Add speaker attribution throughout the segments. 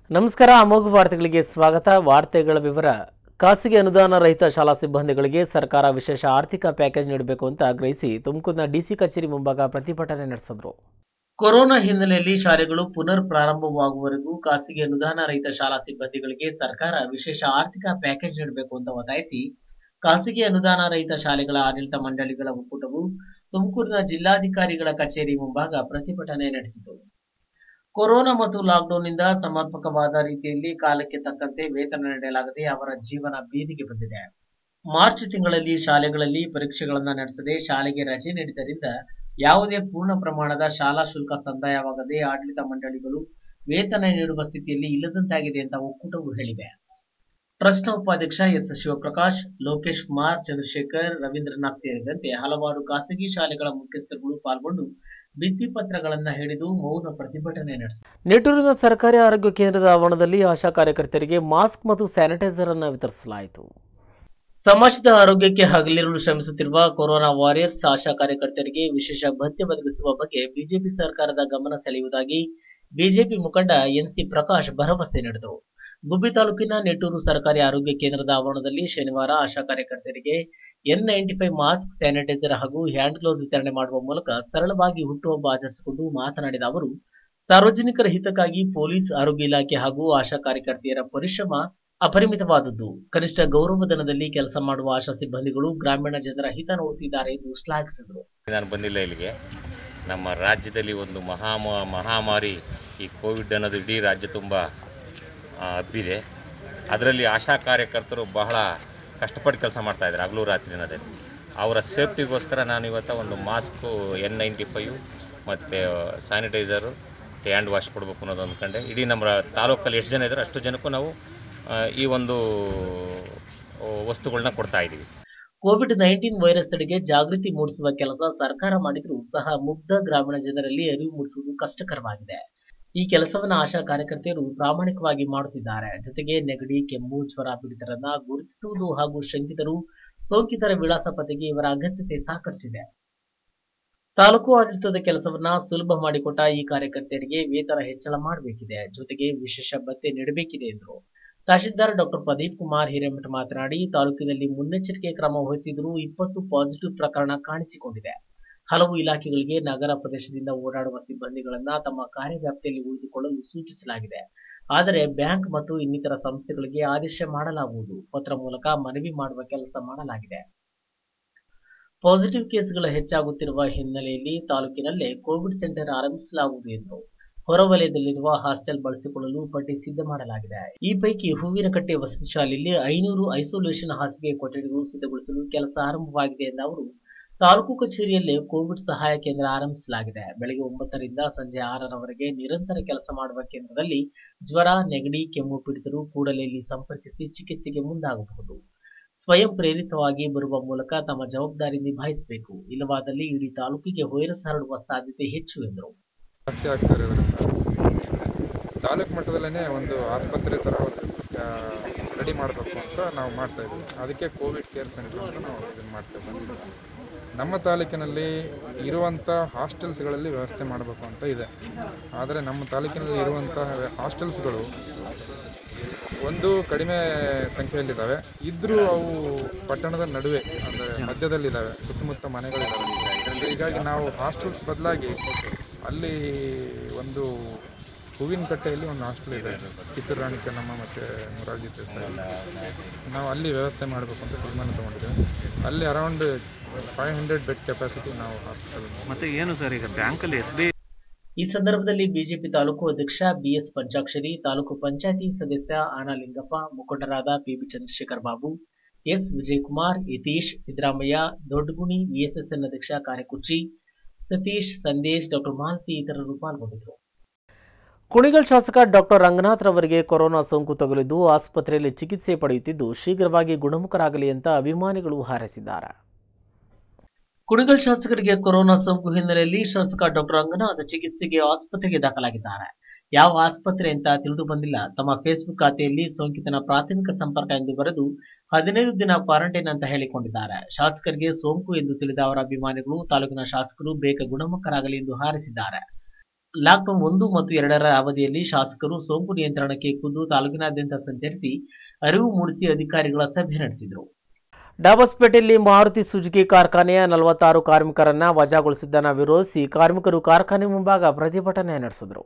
Speaker 1: ನಮಸ್ಕಾರ ಅಮೋಘ ವಾರ್ತೆಗಳಿಗೆ ಸ್ವಾಗತ ವಾರ್ತೆಗಳ ವಿವರ ಖಾಸಗಿ ಅನುದಾನ ರಹಿತ ಶಾಲಾ ಸಿಬ್ಬಂದಿಗಳಿಗೆ ಸರ್ಕಾರ ವಿಶೇಷ ಆರ್ಥಿಕ ಪ್ಯಾಕೇಜ್ ನೀಡಬೇಕು ಅಂತ ಆಗ್ರಹಿಸಿ ತುಮಕೂರಿನ ಡಿಸಿ ಕಚೇರಿ ಮುಂಭಾಗ ಪ್ರತಿಭಟನೆ ನಡೆಸಿದರು ಕೊರೋನಾ ಹಿನ್ನೆಲೆಯಲ್ಲಿ ಶಾಲೆಗಳು ಪುನರ್ ಪ್ರಾರಂಭವಾಗುವವರೆಗೂ ಖಾಸಗಿ ಅನುದಾನ ರಹಿತ ಶಾಲಾ ಸಿಬ್ಬಂದಿಗಳಿಗೆ ಸರ್ಕಾರ ವಿಶೇಷ ಆರ್ಥಿಕ ಪ್ಯಾಕೇಜ್ ನೀಡಬೇಕು ಅಂತ ಒತ್ತಾಯಿಸಿ ಖಾಸಗಿ ಅನುದಾನ ರಹಿತ ಶಾಲೆಗಳ ಆಡಳಿತ ಮಂಡಳಿಗಳ ಒಕ್ಕೂಟವು ತುಮಕೂರಿನ ಜಿಲ್ಲಾಧಿಕಾರಿಗಳ ಕಚೇರಿ ಮುಂಭಾಗ ಪ್ರತಿಭಟನೆ ನಡೆಸಿತು ಕೊರೋನಾ ಮತ್ತು ಲಾಕ್ಡೌನ್ನಿಂದ ಸಮರ್ಪಕವಾದ ರೀತಿಯಲ್ಲಿ ಕಾಲಕ್ಕೆ ತಕ್ಕಂತೆ ವೇತನ ನೀಡಲಾಗದೆ ಅವರ ಜೀವನ ಬೀದಿಗೆ ಬಂದಿದೆ ಮಾರ್ಚ್ ತಿಂಗಳಲ್ಲಿ ಶಾಲೆಗಳಲ್ಲಿ ಪರೀಕ್ಷೆಗಳನ್ನು ನಡೆಸದೆ ಶಾಲೆಗೆ ರಜೆ ನೀಡಿದ್ದರಿಂದ ಯಾವುದೇ ಪೂರ್ಣ ಪ್ರಮಾಣದ ಶಾಲಾ ಶುಲ್ಕ ಸಂದಾಯವಾಗದೆ ಆಡಳಿತ ಮಂಡಳಿಗಳು ವೇತನ ನೀಡುವ ಸ್ಥಿತಿಯಲ್ಲಿ ಇಲ್ಲದಂತಾಗಿದೆ ಅಂತ ಒಕ್ಕೂಟವು ಹೇಳಿದೆ ಟ್ರಸ್ಟ್ನ ಉಪಾಧ್ಯಕ್ಷ ಎಸ್ ಶಿವಪ್ರಕಾಶ್ ಲೋಕೇಶ್ ಕುಮಾರ್ ಚಂದ್ರಶೇಖರ್ ರವೀಂದ್ರನಾಥ್ ಸೇರಿದಂತೆ ಹಲವಾರು ಖಾಸಗಿ ಶಾಲೆಗಳ ಮುಖ್ಯಸ್ಥರುಗಳು ಪಾಲ್ಗೊಂಡು ಭಿತ್ತಿಪತ್ರಗಳನ್ನು ಹಿಡಿದು ಮೌನ ಪ್ರತಿಭಟನೆ ನಡೆಸಿದರು ನಿಟ್ಟೂರಿನ ಸರ್ಕಾರಿ ಆರೋಗ್ಯ ಕೇಂದ್ರದ ಆವರಣದಲ್ಲಿ ಆಶಾ ಕಾರ್ಯಕರ್ತರಿಗೆ ಮಾಸ್ಕ್ ಮತ್ತು ಸ್ಯಾನಿಟೈಸರ್ ಅನ್ನು ವಿತರಿಸಲಾಯಿತು ಸಮಾಜದ ಆರೋಗ್ಯಕ್ಕೆ ಹಗಲಿರುಳು ಶ್ರಮಿಸುತ್ತಿರುವ ಕೊರೋನಾ ವಾರಿಯರ್ಸ್ ಆಶಾ ಕಾರ್ಯಕರ್ತರಿಗೆ ವಿಶೇಷ ಭತ್ಯೆ ಒದಗಿಸುವ ಬಗ್ಗೆ ಬಿಜೆಪಿ ಸರ್ಕಾರದ ಗಮನ ಸೆಳೆಯುವುದಾಗಿ ಬಿಜೆಪಿ ಮುಖಂಡ ಎನ್ಸಿ ಪ್ರಕಾಶ್ ಭರವಸೆ ನೀಡಿದರು ಗುಬ್ಬಿ ತಾಲೂಕಿನ ನೆಟ್ಟೂರು ಸರ್ಕಾರಿ ಆರೋಗ್ಯ ಕೇಂದ್ರದ ಆವರಣದಲ್ಲಿ ಶನಿವಾರ ಆಶಾ ಕಾರ್ಯಕರ್ತರಿಗೆ N ninety five mask sanitizer ಹಾಗೂ ಹ್ಯಾಂಡ್ ಗ್ಲೌಸ್ ವಿತರಣೆ ಮಾಡುವ ಮೂಲಕ ಸರಳವಾಗಿ ಹುಟ್ಟುಹಬ್ಬ ಆಚರಿಸಿಕೊಂಡು ಮಾತನಾಡಿದ ಅವರು ಸಾರ್ವಜನಿಕರ ಹಿತಕ್ಕಾಗಿ ಪೊಲೀಸ್ ಆರೋಗ್ಯ ಇಲಾಖೆ ಹಾಗೂ ಆಶಾ ಕಾರ್ಯಕರ್ತೆಯರ ಪರಿಶ್ರಮ ಅಪರಿಮಿತವಾದದ್ದು ಕನಿಷ್ಠ ಗೌರವಧನದಲ್ಲಿ ಕೆಲಸ ಮಾಡುವ ಆಶಾ ಸಿಬ್ಬಂದಿಗಳು ಗ್ರಾಮೀಣ ಜನರ ಹಿತ ನೋಡುತ್ತಿದ್ದಾರೆ ಎಂದು ಶ್ಲಾಘಿಸಿದರು
Speaker 2: ನಾನು ಬಂದಿಲ್ಲ ಇಲ್ಲಿಗೆ ನಮ್ಮ ರಾಜ್ಯದಲ್ಲಿ ಒಂದು ಮಹಾ ಮಹಾಮಾರಿ ಈ ಕೋವಿಡ್ ಅನ್ನೋದು ಇಡೀ ರಾಜ್ಯ ತುಂಬ ಆ, ಹಬ್ಬಿದೆ ಅದರಲ್ಲಿ ಆಶಾ ಕಾರ್ಯಕರ್ತರು ಬಹಳ ಕಷ್ಟಪಟ್ಟು ಕೆಲಸ ಮಾಡ್ತಾಯಿದ್ದಾರೆ ಹಗಲು ರಾತ್ರಿ ಅನ್ನೋದೇ ಅವರ ಸೇಫ್ಟಿಗೋಸ್ಕರ ನಾನು ಇವತ್ತು ಒಂದು ಮಾಸ್ಕು ಎನ್ ನೈಂಟಿ ಫೈವ್ ಮತ್ತು ಸ್ಯಾನಿಟೈಸರು ಹ್ಯಾಂಡ್ ವಾಶ್ ಕೊಡಬೇಕು ಅನ್ನೋದು ಅಂದ್ಕೊಂಡೆ ಇಡೀ ನಮ್ಮ ತಾಲೂಕಲ್ಲಿ ಎಷ್ಟು ಜನ ಇದ್ದಾರೆ ಅಷ್ಟು ಜನಕ್ಕೂ ನಾವು ಆ, ಈ ಒಂದು ವಸ್ತುಗಳನ್ನ ಕೊಡ್ತಾ ಇದ್ದೀವಿ
Speaker 1: ಕೋವಿಡ್ ನೈನ್ಟೀನ್ ವೈರಸ್ ತಡೆಗೆ ಜಾಗೃತಿ ಮೂಡಿಸುವ ಕೆಲಸ ಸರ್ಕಾರ ಮಾಡಿದರೂ ಸಹ ಮುಗ್ಧ ಗ್ರಾಮೀಣ ಜನರಲ್ಲಿ ಅರಿವು ಮೂಡಿಸುವುದು ಕಷ್ಟಕರವಾಗಿದೆ ಈ ಕೆಲಸವನ್ನು ಆಶಾ ಕಾರ್ಯಕರ್ತೆಯರು ಪ್ರಾಮಾಣಿಕವಾಗಿ ಮಾಡುತ್ತಿದ್ದಾರೆ ಜೊತೆಗೆ ನೆಗಡಿ ಕೆಮ್ಮು ಜ್ವರ ಪೀಡಿತರನ್ನ ಗುರುತಿಸುವುದು ಹಾಗೂ ಶಂಕಿತರು ಸೋಂಕಿತರ ವಿಳಾಸ ಪತ್ತೆಗೆ ಇವರ ಅಗತ್ಯತೆ ಸಾಕಷ್ಟಿದೆ ತಾಲೂಕು ಆಡಳಿತದ ಕೆಲಸವನ್ನ ಸುಲಭ ಮಾಡಿಕೊಟ್ಟ ಈ ಕಾರ್ಯಕರ್ತೆಯರಿಗೆ ವೇತನ ಹೆಚ್ಚಳ ಮಾಡಬೇಕಿದೆ ಜೊತೆಗೆ ವಿಶೇಷ ಭತ್ಯೆ ನೀಡಬೇಕಿದೆ ಎಂದರು ತಹಶೀಲ್ದಾರ್ ಡಾಕ್ಟರ್ ಪ್ರದೀಪ್ ಕುಮಾರ್ ಹಿರೇಮಠ ಮಾತನಾಡಿ ತಾಲೂಕಿನಲ್ಲಿ ಮುನ್ನೆಚ್ಚರಿಕೆ ಕ್ರಮ ವಹಿಸಿದರೂ ಇಪ್ಪತ್ತು ಪಾಸಿಟಿವ್ ಪ್ರಕರಣ ಕಾಣಿಸಿಕೊಂಡಿದೆ ಹಲವು ಇಲಾಖೆಗಳಿಗೆ ನಗರ ಪ್ರದೇಶದಿಂದ ಓಡಾಡುವ ಸಿಬ್ಬಂದಿಗಳನ್ನ ತಮ್ಮ ಕಾರ್ಯವ್ಯಾಪ್ತಿಯಲ್ಲಿ ಉಳಿದುಕೊಳ್ಳಲು ಸೂಚಿಸಲಾಗಿದೆ ಆದರೆ ಬ್ಯಾಂಕ್ ಮತ್ತು ಇನ್ನಿತರ ಸಂಸ್ಥೆಗಳಿಗೆ ಆದೇಶ ಮಾಡಲಾಗುವುದು ಪತ್ರ ಮೂಲಕ ಮನವಿ ಮಾಡುವ ಕೆಲಸ ಮಾಡಲಾಗಿದೆ ಪಾಸಿಟಿವ್ ಕೇಸ್ಗಳ ಹೆಚ್ಚಾಗುತ್ತಿರುವ ಹಿನ್ನೆಲೆಯಲ್ಲಿ ತಾಲೂಕಿನಲ್ಲೇ ಕೋವಿಡ್ ಸೆಂಟರ್ ಆರಂಭಿಸಲಾಗುವುದು ಎಂದರು ಹೊರವಲಯದಲ್ಲಿರುವ ಹಾಸ್ಟೆಲ್ ಬಳಸಿಕೊಳ್ಳಲು ಪಟ್ಟಿ ಸಿದ್ಧ ಮಾಡಲಾಗಿದೆ ಈ ಪೈಕಿ ಹೂವಿನಕಟ್ಟೆ ವಸತಿ ಶಾಲೆಯಲ್ಲಿ ಐನೂರು ಐಸೋಲೇಷನ್ ಹಾಸಿಗೆ ಕೊಠಡಿಗಳು ಸಿದ್ಧಗೊಳಿಸಲು ಕೆಲಸ ಆರಂಭವಾಗಿದೆ ಎಂದ ಅವರು ತಾಲೂಕು ಕಚೇರಿಯಲ್ಲೇ ಕೋವಿಡ್ ಸಹಾಯ ಕೇಂದ್ರ ಆರಂಭಿಸಲಾಗಿದೆ ಬೆಳಗ್ಗೆ ಒಂಬತ್ತರಿಂದ ಸಂಜೆ ಆರರವರೆಗೆ ನಿರಂತರ ಕೆಲಸ ಮಾಡುವ ಕೇಂದ್ರದಲ್ಲಿ ಜ್ವರ ನೆಗಡಿ ಕೆಮ್ಮು ಪೀಡಿತರು ಕೂಡಲೇ ಇಲ್ಲಿ ಸಂಪರ್ಕಿಸಿ ಚಿಕಿತ್ಸೆಗೆ ಮುಂದಾಗಬಹುದು ಸ್ವಯಂ ಪ್ರೇರಿತವಾಗಿ ಬರುವ ಮೂಲಕ ತಮ್ಮ ಜವಾಬ್ದಾರಿ ನಿಭಾಯಿಸಬೇಕು ಇಲ್ಲವಾದಲ್ಲಿ ಇಡೀ ತಾಲೂಕಿಗೆ ವೈರಸ್ ಹರಡುವ ಸಾಧ್ಯತೆ ಹೆಚ್ಚು ಎಂದರು
Speaker 3: ಜಾಸ್ತಿ ಆಗ್ತಾ ಇರೋದ್ರಿಂದ ತಾಲೂಕು ಮಟ್ಟದಲ್ಲೇ ಒಂದು ಆಸ್ಪತ್ರೆ ಥರ ರೆಡಿ ಮಾಡಬೇಕು ಅಂತ ನಾವು ಮಾಡ್ತಾ ಇದ್ದೀವಿ ಅದಕ್ಕೆ ಕೋವಿಡ್ ಕೇರ್ ಸೆಂಟರ್ ಅಂತ ನಾವು ಇದನ್ನು ಮಾಡ್ತಾ ಬಂದಿದ್ದೀವಿ ನಮ್ಮ ತಾಲೂಕಿನಲ್ಲಿ ಇರುವಂಥ ಹಾಸ್ಟೆಲ್ಸ್ಗಳಲ್ಲಿ ವ್ಯವಸ್ಥೆ ಮಾಡಬೇಕು ಅಂತ ಇದೆ ಆದರೆ ನಮ್ಮ ತಾಲೂಕಿನಲ್ಲಿ ಇರುವಂಥ ಹಾಸ್ಟೆಲ್ಸ್ಗಳು ಒಂದು ಕಡಿಮೆ ಸಂಖ್ಯೆಯಲ್ಲಿದ್ದಾವೆ ಇದ್ದರೂ ಅವು ಪಟ್ಟಣದ ನಡುವೆ ಅಂದರೆ ಮಧ್ಯದಲ್ಲಿದ್ದಾವೆ ಸುತ್ತಮುತ್ತ ಮನೆಗಳಿದ್ದಾವೆ ಹೀಗಾಗಿ ನಾವು ಹಾಸ್ಟೆಲ್ಸ್ ಬದಲಾಗಿ ಅಲ್ಲಿ ಒಂದು ಹೂವಿನ ಕಟ್ಟೆಯಲ್ಲಿ ಒಂದು ಹಾಸ್ಟೆಲ್ ಇದೆ ಕಿತ್ತೂರು ರಾಣಿ ಚೆನ್ನಮ್ಮ ಮತ್ತು ಮೊರಾರ್ಜಿ ದೇಸಾಯಿ ನಾವು ಅಲ್ಲಿ ವ್ಯವಸ್ಥೆ ಮಾಡಬೇಕು ಅಂತ ತೀರ್ಮಾನ ತೊಗೊಂಡಿದ್ದೇವೆ ಅಲ್ಲಿ around five hundred bed capacity ನಾವು ಹಾಸ್ಪಿಟಲ್
Speaker 4: ಮತ್ತೆ ಏನು ಸರ್ ಈಗ ಬ್ಯಾಂಕಲ್ಲಿ ಎಸ್ ಬಿ
Speaker 1: ಈ ಸಂದರ್ಭದಲ್ಲಿ ಬಿಜೆಪಿ ತಾಲೂಕು ಅಧ್ಯಕ್ಷ ಬಿಎಸ್ ಪಂಚಾಕ್ಷರಿ ತಾಲೂಕು ಪಂಚಾಯತಿ ಸದಸ್ಯ ಆನಲಿಂಗಪ್ಪ ಮುಖಂಡರಾದ PB Chandrashekhar Babu S Vijayakumar Yatish Siddaramaiah Doddaguni VSSN ಅಧ್ಯಕ್ಷ ಕಾರ್ಯಕುಚ್ಚಿ ಸತೀಶ್ ಸಂದೇಶ್ ಡಾಕ್ಟರ್ ಮಾಲತಿ ಇತರರು ಪಾಲ್ಗೊಂಡಿದ್ದರು ಕುಣಿಗಲ್ ಶಾಸಕ ಡಾಕ್ಟರ್ ರಂಗನಾಥ್ ರವರಿಗೆ ಕೊರೋನಾ ಸೋಂಕು ತಗುಲಿದ್ದು ಆಸ್ಪತ್ರೆಯಲ್ಲಿ ಚಿಕಿತ್ಸೆ ಪಡೆಯುತ್ತಿದ್ದು ಶೀಘ್ರವಾಗಿ ಗುಣಮುಖರಾಗಲಿ ಅಂತ ಅಭಿಮಾನಿಗಳು ಹಾರೈಸಿದ್ದಾರೆ ಕುಣಿಗಲ್ ಶಾಸಕರಿಗೆ ಕೊರೋನಾ ಸೋಂಕು ಹಿನ್ನೆಲೆಯಲ್ಲಿ ಶಾಸಕ ಡಾಕ್ಟರ್ ರಂಗನಾಥ್ ಚಿಕಿತ್ಸೆಗೆ ಆಸ್ಪತ್ರೆಗೆ ದಾಖಲಾಗಿದ್ದಾರೆ ಯಾವ ಆಸ್ಪತ್ರೆ ಅಂತ ತಿಳಿದು ಬಂದಿಲ್ಲ ತಮ್ಮ ಫೇಸ್ಬುಕ್ ಖಾತೆಯಲ್ಲಿ ಸೋಂಕಿತನ ಪ್ರಾಥಮಿಕ ಸಂಪರ್ಕ ಎಂದು ಬರೆದು ಹದಿನೈದು ದಿನ ಕ್ವಾರಂಟೈನ್ ಅಂತ ಹೇಳಿಕೊಂಡಿದ್ದಾರೆ ಶಾಸಕರಿಗೆ ಸೋಂಕು ಎಂದು ತಿಳಿದ ಅವರ ಅಭಿಮಾನಿಗಳು ತಾಲೂಕಿನ ಶಾಸಕರು ಬೇಗ ಗುಣಮುಖರಾಗಲಿ ಎಂದು ಹಾರೈಸಿದ್ದಾರೆ ಲಾಕ್ಡೌನ್ ಒಂದು ಮತ್ತು ಎರಡರ ಅವಧಿಯಲ್ಲಿ ಶಾಸಕರು ಸೋಂಕು ನಿಯಂತ್ರಣಕ್ಕೆ ಖುದ್ದು ತಾಲೂಕಿನಾದ್ಯಂತ ಸಂಚರಿಸಿ ಅರಿವು ಮೂಡಿಸಿ ಅಧಿಕಾರಿಗಳ ಸಭೆ ನಡೆಸಿದರು ಡಾಬಸ್ಪೇಟೆಯಲ್ಲಿ ಮಾರುತಿ ಸುಜುಕಿ ಕಾರ್ಖಾನೆಯ ನಲವತ್ತಾರು ಕಾರ್ಮಿಕರನ್ನ ವಜಾಗೊಳಿಸಿದ್ದನ್ನು ವಿರೋಧಿಸಿ ಕಾರ್ಮಿಕರು ಕಾರ್ಖಾನೆ ಮುಂಭಾಗ ಪ್ರತಿಭಟನೆ ನಡೆಸಿದರು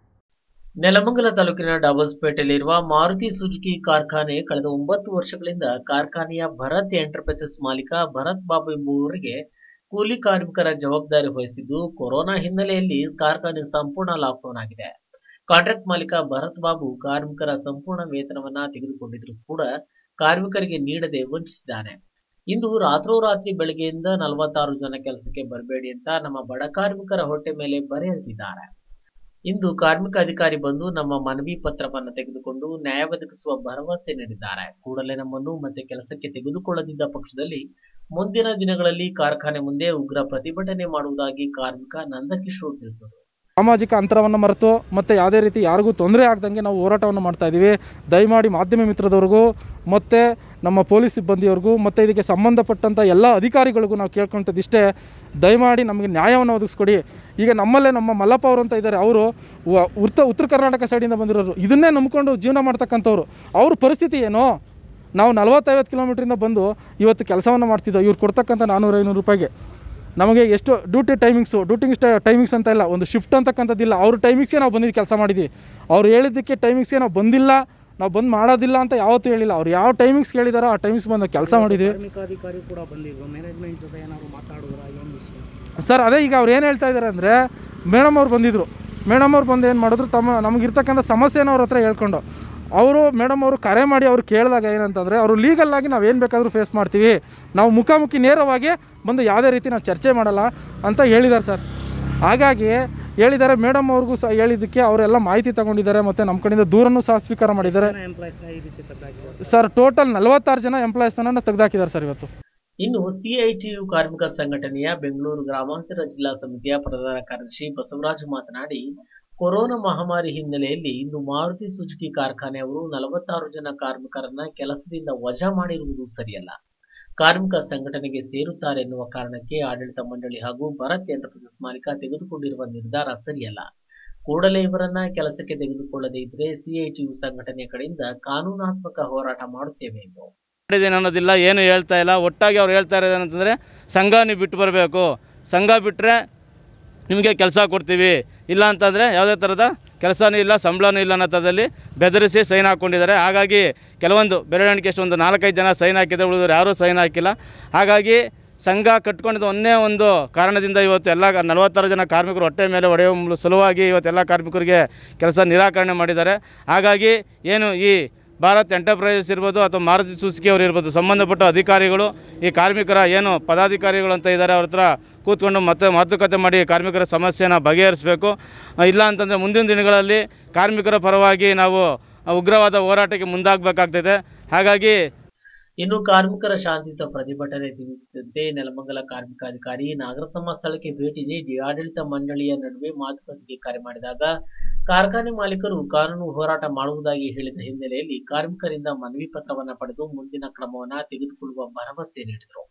Speaker 1: ನೆಲಮಂಗಲ ತಾಲೂಕಿನ ಡಾಬಸ್ಪೇಟೆಯಲ್ಲಿರುವ ಮಾರುತಿ ಸುಜುಕಿ ಕಾರ್ಖಾನೆ ಕಳೆದ ಒಂಬತ್ತು ವರ್ಷಗಳಿಂದ ಕಾರ್ಖಾನೆಯ ಭರತ್ ಎಂಟರ್ಪ್ರೈಸಸ್ ಮಾಲೀಕ ಭರತ್ ಬಾಬು ಎಂಬುವವರಿಗೆ ಕೂಲಿ ಕಾರ್ಮಿಕರ ಜವಾಬ್ದಾರಿ ವಹಿಸಿದ್ದು ಕೊರೋನಾ ಹಿನ್ನೆಲೆಯಲ್ಲಿ ಕಾರ್ಖಾನೆ ಸಂಪೂರ್ಣ ಲಾಕ್ಡೌನ್ ಆಗಿದೆ ಕಾಂಟ್ರಾಕ್ಟ್ ಮಾಲೀಕ ಭರತ್ ಬಾಬು ಕಾರ್ಮಿಕರ ಸಂಪೂರ್ಣ ವೇತನವನ್ನ ತೆಗೆದುಕೊಂಡಿದ್ರು ಕೂಡ ಕಾರ್ಮಿಕರಿಗೆ ನೀಡದೆ ವಂಚಿಸಿದ್ದಾನೆ ಇಂದು ರಾತ್ರೋರಾತ್ರಿ ಬೆಳಗ್ಗೆಯಿಂದ ನಲವತ್ತಾರು ಜನ ಕೆಲಸಕ್ಕೆ ಬರಬೇಡಿ ಅಂತ ನಮ್ಮ ಬಡ ಕಾರ್ಮಿಕರ ಹೊಟ್ಟೆ ಮೇಲೆ ಬರೆ ಎಳೆದಿದ್ದಾರೆ ಇಂದು ಕಾರ್ಮಿಕ ಅಧಿಕಾರಿ ಬಂದು ನಮ್ಮ ಮನವಿ ಪತ್ರವನ್ನು ತೆಗೆದುಕೊಂಡು ನ್ಯಾಯ ಒದಗಿಸುವ ಭರವಸೆ ನೀಡಿದ್ದಾರೆ ಕೂಡಲೇ ನಮ್ಮನ್ನು ಮತ್ತೆ ಕೆಲಸಕ್ಕೆ ತೆಗೆದುಕೊಳ್ಳದಿದ್ದ ಪಕ್ಷದಲ್ಲಿ ಮುಂದಿನ ದಿನಗಳಲ್ಲಿ ಕಾರ್ಖಾನೆ ಮುಂದೆ ಉಗ್ರ ಪ್ರತಿಭಟನೆ ಮಾಡುವುದಾಗಿ ಕಾರ್ಮಿಕ ನಂದಕಿಶೋರ್ ತಿಳಿಸಿದರು
Speaker 5: ಸಾಮಾಜಿಕ ಅಂತರವನ್ನು ಮರೆತು ಮತ್ತು ಯಾವುದೇ ರೀತಿ ಯಾರಿಗೂ ತೊಂದರೆ ಆಗ್ದಂಗೆ ನಾವು ಹೋರಾಟವನ್ನು ಮಾಡ್ತಾ ಇದ್ದೀವಿ ದಯಮಾಡಿ ಮಾಧ್ಯಮ ಮಿತ್ರದವ್ರಿಗೂ ಮತ್ತು ನಮ್ಮ ಪೊಲೀಸ್ ಸಿಬ್ಬಂದಿಯವ್ರಿಗೂ ಮತ್ತು ಇದಕ್ಕೆ ಸಂಬಂಧಪಟ್ಟಂಥ ಎಲ್ಲ ಅಧಿಕಾರಿಗಳಿಗೂ ನಾವು ಕೇಳ್ಕೊಂತದ್ದಿಷ್ಟೇ ದಯಮಾಡಿ ನಮಗೆ ನ್ಯಾಯವನ್ನು ಒದಗಿಸ್ಕೊಡಿ ಈಗ ನಮ್ಮಲ್ಲೇ ನಮ್ಮ ಮಲ್ಲಪ್ಪ ಅವರು ಅಂತ ಇದ್ದಾರೆ ಅವರು ಉತ್ತರ ಉತ್ತರ ಕರ್ನಾಟಕ ಸೈಡಿಂದ ಬಂದಿರೋರು ಇದನ್ನೇ ನಂಬ್ಕೊಂಡು ಜೀವನ ಮಾಡ್ತಕ್ಕಂಥವ್ರು ಅವ್ರ ಪರಿಸ್ಥಿತಿ ಏನು ನಾವು ನಲ್ವತ್ತೈವತ್ತು ಕಿಲೋಮೀಟ್ರಿಂದ ಬಂದು ಇವತ್ತು ಕೆಲಸವನ್ನು ಮಾಡ್ತಿದ್ದೋ ಇವ್ರು ಕೊಡ್ತಕ್ಕಂಥ ನಾನ್ನೂರು ಐನೂರು ರೂಪಾಯಿಗೆ ನಮಗೆ ಎಷ್ಟು ಡ್ಯೂಟಿ ಟೈಮಿಂಗ್ಸು ಡ್ಯೂಟಿಂಗ್ ಸ್ಟ ಟೈಮಿಂಗ್ಸ್ ಅಂತ ಇಲ್ಲ ಒಂದು ಶಿಫ್ಟ್ ಅಂತಕ್ಕಂಥದ್ದಿಲ್ಲ ಅವ್ರ ಟೈಮಿಂಗ್ಸ್ಗೆ ನಾವು ಬಂದಿದ್ದು ಕೆಲಸ ಮಾಡಿದ್ವಿ ಅವ್ರು ಹೇಳಿದ್ದಕ್ಕೆ ಟೈಮಿಂಗ್ಸ್ಗೆ ನಾವು ಬಂದಿಲ್ಲ ನಾವು ಬಂದು ಮಾಡೋದಿಲ್ಲ ಅಂತ ಯಾವತ್ತೂ ಹೇಳಿಲ್ಲ ಅವ್ರು ಯಾವ ಟೈಮಿಂಗ್ಸ್ ಕೇಳಿದಾರೋ ಆ ಟೈಮಿಂಗ್ಸ್ ಬಂದು ಕೆಲಸ ಮಾಡಿದ್ವಿ
Speaker 6: ಕಾರ್ಮಿಕಾಧಿಕಾರಿ ಕೂಡ ಬಂದಿದ್ರು ಮ್ಯಾನೇಜ್ಮೆಂಟ್ ಜೊತೆ ಏನಾದ್ರು ಮಾತಾಡಿದ್ರ ಏನು ವಿಷಯ
Speaker 5: ಸರ್ ಅದೇ ಈಗ ಅವ್ರು ಏನು ಹೇಳ್ತಾ ಇದ್ದಾರೆ ಅಂದರೆ ಮೇಡಮ್ ಅವ್ರು ಬಂದಿದ್ದರು ಮೇಡಮ್ ಅವ್ರು ಬಂದು ಏನು ಮಾಡಿದ್ರು ತಮ್ಮ ನಮಗಿರ್ತಕ್ಕಂಥ ಸಮಸ್ಯೆನ ಅವ್ರ ಹತ್ರ ಹೇಳ್ಕೊಂಡು ಅವರು ಮೇಡಮ್ ಅವರು ಕರೆ ಮಾಡಿ ಅವ್ರು ಕೇಳಿದಾಗ ಏನಂತಂದರೆ ಅವರು ಲೀಗಲ್ಲಾಗಿ ನಾವು ಏನು ಬೇಕಾದರೂ ಫೇಸ್ ಮಾಡ್ತೀವಿ ನಾವು ಮುಖಾಮುಖಿ ನೇರವಾಗಿ ಬಂದು ಯಾವುದೇ ರೀತಿ ನಾವು ಚರ್ಚೆ ಮಾಡಲ್ಲ ಅಂತ ಹೇಳಿದ್ದಾರೆ ಸರ್ ಹಾಗಾಗಿ ಹೇಳಿದ್ದಾರೆ ಮೇಡಮ್ ಅವ್ರಿಗೂ ಸಹ ಹೇಳಿದ್ದಕ್ಕೆ ಅವರೆಲ್ಲ ಮಾಹಿತಿ ತಗೊಂಡಿದ್ದಾರೆ ಮತ್ತು ನಮ್ಮ ಕಡೆಯಿಂದ ದೂರನ್ನು ಸಹ ಸ್ವೀಕಾರ ಮಾಡಿದ್ದಾರೆ
Speaker 6: ಎಂಪ್ಲಾಯ್ಸ್ನ ಈ ರೀತಿ ತೆಗ್ದಾಕಿದ್ದಾರೆ
Speaker 5: ಸರ್ ಟೋಟಲ್ ನಲವತ್ತಾರು ಜನ ಎಂಪ್ಲಾಯೀಸ್ನ ತೆಗೆದಾಕಿದ್ದಾರೆ ಸರ್ ಇವತ್ತು
Speaker 1: ಇನ್ನು ಸಿಐಟಿಯು ಕಾರ್ಮಿಕ ಸಂಘಟನೆಯ ಬೆಂಗಳೂರು ಗ್ರಾಮಾಂತರ ಜಿಲ್ಲಾ ಸಮಿತಿಯ ಪ್ರಧಾನ ಕಾರ್ಯದರ್ಶಿ ಬಸವರಾಜ್ ಮಾತನಾಡಿ ಕೊರೋನಾ ಮಹಾಮಾರಿ ಹಿನ್ನೆಲೆಯಲ್ಲಿ ಇಂದು ಮಾರುತಿ ಸುಜುಕಿ ಕಾರ್ಖಾನೆಯವರು ನಲವತ್ತಾರು ಜನ ಕಾರ್ಮಿಕರನ್ನ ಕೆಲಸದಿಂದ ವಜಾ ಮಾಡಿರುವುದು ಸರಿಯಲ್ಲ ಕಾರ್ಮಿಕ ಸಂಘಟನೆಗೆ ಸೇರುತ್ತಾರೆ ಎನ್ನುವ ಕಾರಣಕ್ಕೆ ಆಡಳಿತ ಮಂಡಳಿ ಹಾಗೂ ಭರತ್ ಎಂಟರ್ಪ್ರೈಸಸ್ ಮಾಲೀಕ ತೆಗೆದುಕೊಂಡಿರುವ ನಿರ್ಧಾರ ಸರಿಯಲ್ಲ ಕೂಡಲೇ ಇವರನ್ನ ಕೆಲಸಕ್ಕೆ ತೆಗೆದುಕೊಳ್ಳದೇ ಇದ್ರೆ ಸಿಐಟಿಯು ಸಂಘಟನೆಯ ಕಡೆಯಿಂದ ಕಾನೂನಾತ್ಮಕ ಹೋರಾಟ ಮಾಡುತ್ತೇವೆ ಎಂದು
Speaker 7: ಮಾಡಿದ್ದೀನಿ ಅನ್ನೋದಿಲ್ಲ ಏನು ಹೇಳ್ತಾ ಇಲ್ಲ ಒಟ್ಟಾಗಿ ಅವ್ರು ಹೇಳ್ತಾ ಇರೋದು ಏನಂತಂದರೆ ಸಂಘ ನೀವು ಬಿಟ್ಟು ಬರಬೇಕು ಸಂಘ ಬಿಟ್ಟರೆ ನಿಮಗೆ ಕೆಲಸ ಕೊಡ್ತೀವಿ ಇಲ್ಲ ಅಂತಂದರೆ ಯಾವುದೇ ಥರದ ಕೆಲಸನೂ ಇಲ್ಲ ಸಂಬಳನೂ ಇಲ್ಲ ಅನ್ನೋ ಥರದಲ್ಲಿ ಬೆದರಿಸಿ ಸೈನ್ ಹಾಕ್ಕೊಂಡಿದ್ದಾರೆ ಹಾಗಾಗಿ ಕೆಲವೊಂದು ಬೆರಳೆಣಿಕೆ ಒಂದು ನಾಲ್ಕೈದು ಜನ ಸೈನ್ ಹಾಕಿದ್ರೆ ಉಳಿದವರು ಯಾರೂ ಸೈನ್ ಹಾಕಿಲ್ಲ ಹಾಗಾಗಿ ಸಂಘ ಕಟ್ಕೊಂಡಿದ್ದು ಒಂದೇ ಒಂದು ಕಾರಣದಿಂದ ಇವತ್ತು ಎಲ್ಲ ನಲವತ್ತಾರು ಜನ ಕಾರ್ಮಿಕರು ಹೊಟ್ಟೆ ಮೇಲೆ ಹೊಡೆಯುವ ಮೂ- ಸಲುವಾಗಿ ಇವತ್ತೆಲ್ಲ ಕಾರ್ಮಿಕರಿಗೆ ಕೆಲಸ ನಿರಾಕರಣೆ ಮಾಡಿದ್ದಾರೆ ಹಾಗಾಗಿ ಏನು ಈ ಭಾರತ್ ಎಂಟರ್ಪ್ರೈಸಸ್ ಇರ್ಬೋದು ಅಥವಾ ಮಾರುತಿ ಸುಸುಕಿ ಅವರು ಇರ್ಬೋದು ಸಂಬಂಧಪಟ್ಟ ಅಧಿಕಾರಿಗಳು ಈ ಕಾರ್ಮಿಕರ ಏನು ಪದಾಧಿಕಾರಿಗಳು ಅಂತ ಇದ್ದಾರೆ ಅವ್ರ ಹತ್ರ ಕೂತ್ಕೊಂಡು ಮತ್ತೆ ಮಾತುಕತೆ ಮಾಡಿ ಕಾರ್ಮಿಕರ ಸಮಸ್ಯೆನ ಬಗೆಹರಿಸಬೇಕು ಇಲ್ಲ ಅಂತಂದರೆ ಮುಂದಿನ ದಿನಗಳಲ್ಲಿ ಕಾರ್ಮಿಕರ ಪರವಾಗಿ ನಾವು ಉಗ್ರವಾದ ಹೋರಾಟಕ್ಕೆ ಮುಂದಾಗಬೇಕಾಗ್ತದೆ ಹಾಗಾಗಿ
Speaker 1: ಇನ್ನು ಕಾರ್ಮಿಕರ ಶಾಂತಿಯುತ ಪ್ರತಿಭಟನೆ ತಿಳಿಸಿದಂತೆ ನೆಲಮಂಗಲ ಕಾರ್ಮಿಕಾಧಿಕಾರಿ ನಾಗರತ್ನಮ್ಮ ಸ್ಥಳಕ್ಕೆ ಭೇಟಿ ನೀಡಿ ಆಡಳಿತ ಮಂಡಳಿಯ ನಡುವೆ ಮಾತುಕತೆಗೆ ಕರೆ ಮಾಡಿದಾಗ ಕಾರ್ಖಾನೆ ಮಾಲೀಕರು ಕಾನೂನು ಹೋರಾಟ ಮಾಡುವುದಾಗಿ ಹೇಳಿದ ಹಿನ್ನೆಲೆಯಲ್ಲಿ ಕಾರ್ಮಿಕರಿಂದ ಮನವಿ ಪತ್ರವನ್ನ ಪಡೆದು ಮುಂದಿನ ಕ್ರಮವನ್ನ ತೆಗೆದುಕೊಳ್ಳುವ ಭರವಸೆ ನೀಡಿದರು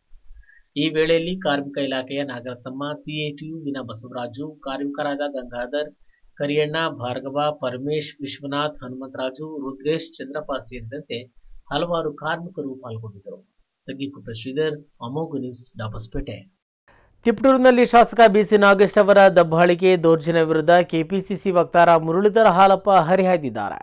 Speaker 1: ಈ ವೇಳೆಯಲ್ಲಿ ಕಾರ್ಮಿಕ ಇಲಾಖೆಯ ನಾಗರತ್ನಮ್ಮ ಸಿಎಟಿಯು ವಿನ ಬಸವರಾಜು ಕಾರ್ಮಿಕರಾದ ಗಂಗಾಧರ್ ಕರಿಯಣ್ಣ ಭಾರ್ಗವ ಪರಮೇಶ್ ವಿಶ್ವನಾಥ್ ಹನುಮಂತರಾಜು ರುದ್ರೇಶ್ ಚಂದ್ರಪ್ಪ ಸೇರಿದಂತೆ ಹಲವಾರು ಕಾರ್ಮಿಕರು ಪಾಲ್ಗೊಂಡಿದ್ದರು ತಗ್ಗಿಕುಟ್ಟ ಶ್ರೀಧರ್ ಅಮೋಘ ನ್ಯೂಸ್ ಡಾಬಸ್ಪೇಟೆ ತಿಪ್ಟೂರಿನಲ್ಲಿ ಶಾಸಕ ಬಿಸಿ ನಾಗೇಶ್ ಅವರ ದಬ್ಬಾಳಿಕೆ ದೌರ್ಜನ್ಯ ವಿರುದ್ಧ ಕೆಪಿಸಿಸಿ ವಕ್ತಾರ ಮುರಳೀಧರ ಹಾಲಪ್ಪ ಹರಿಹಾಯ್ದಿದ್ದಾರೆ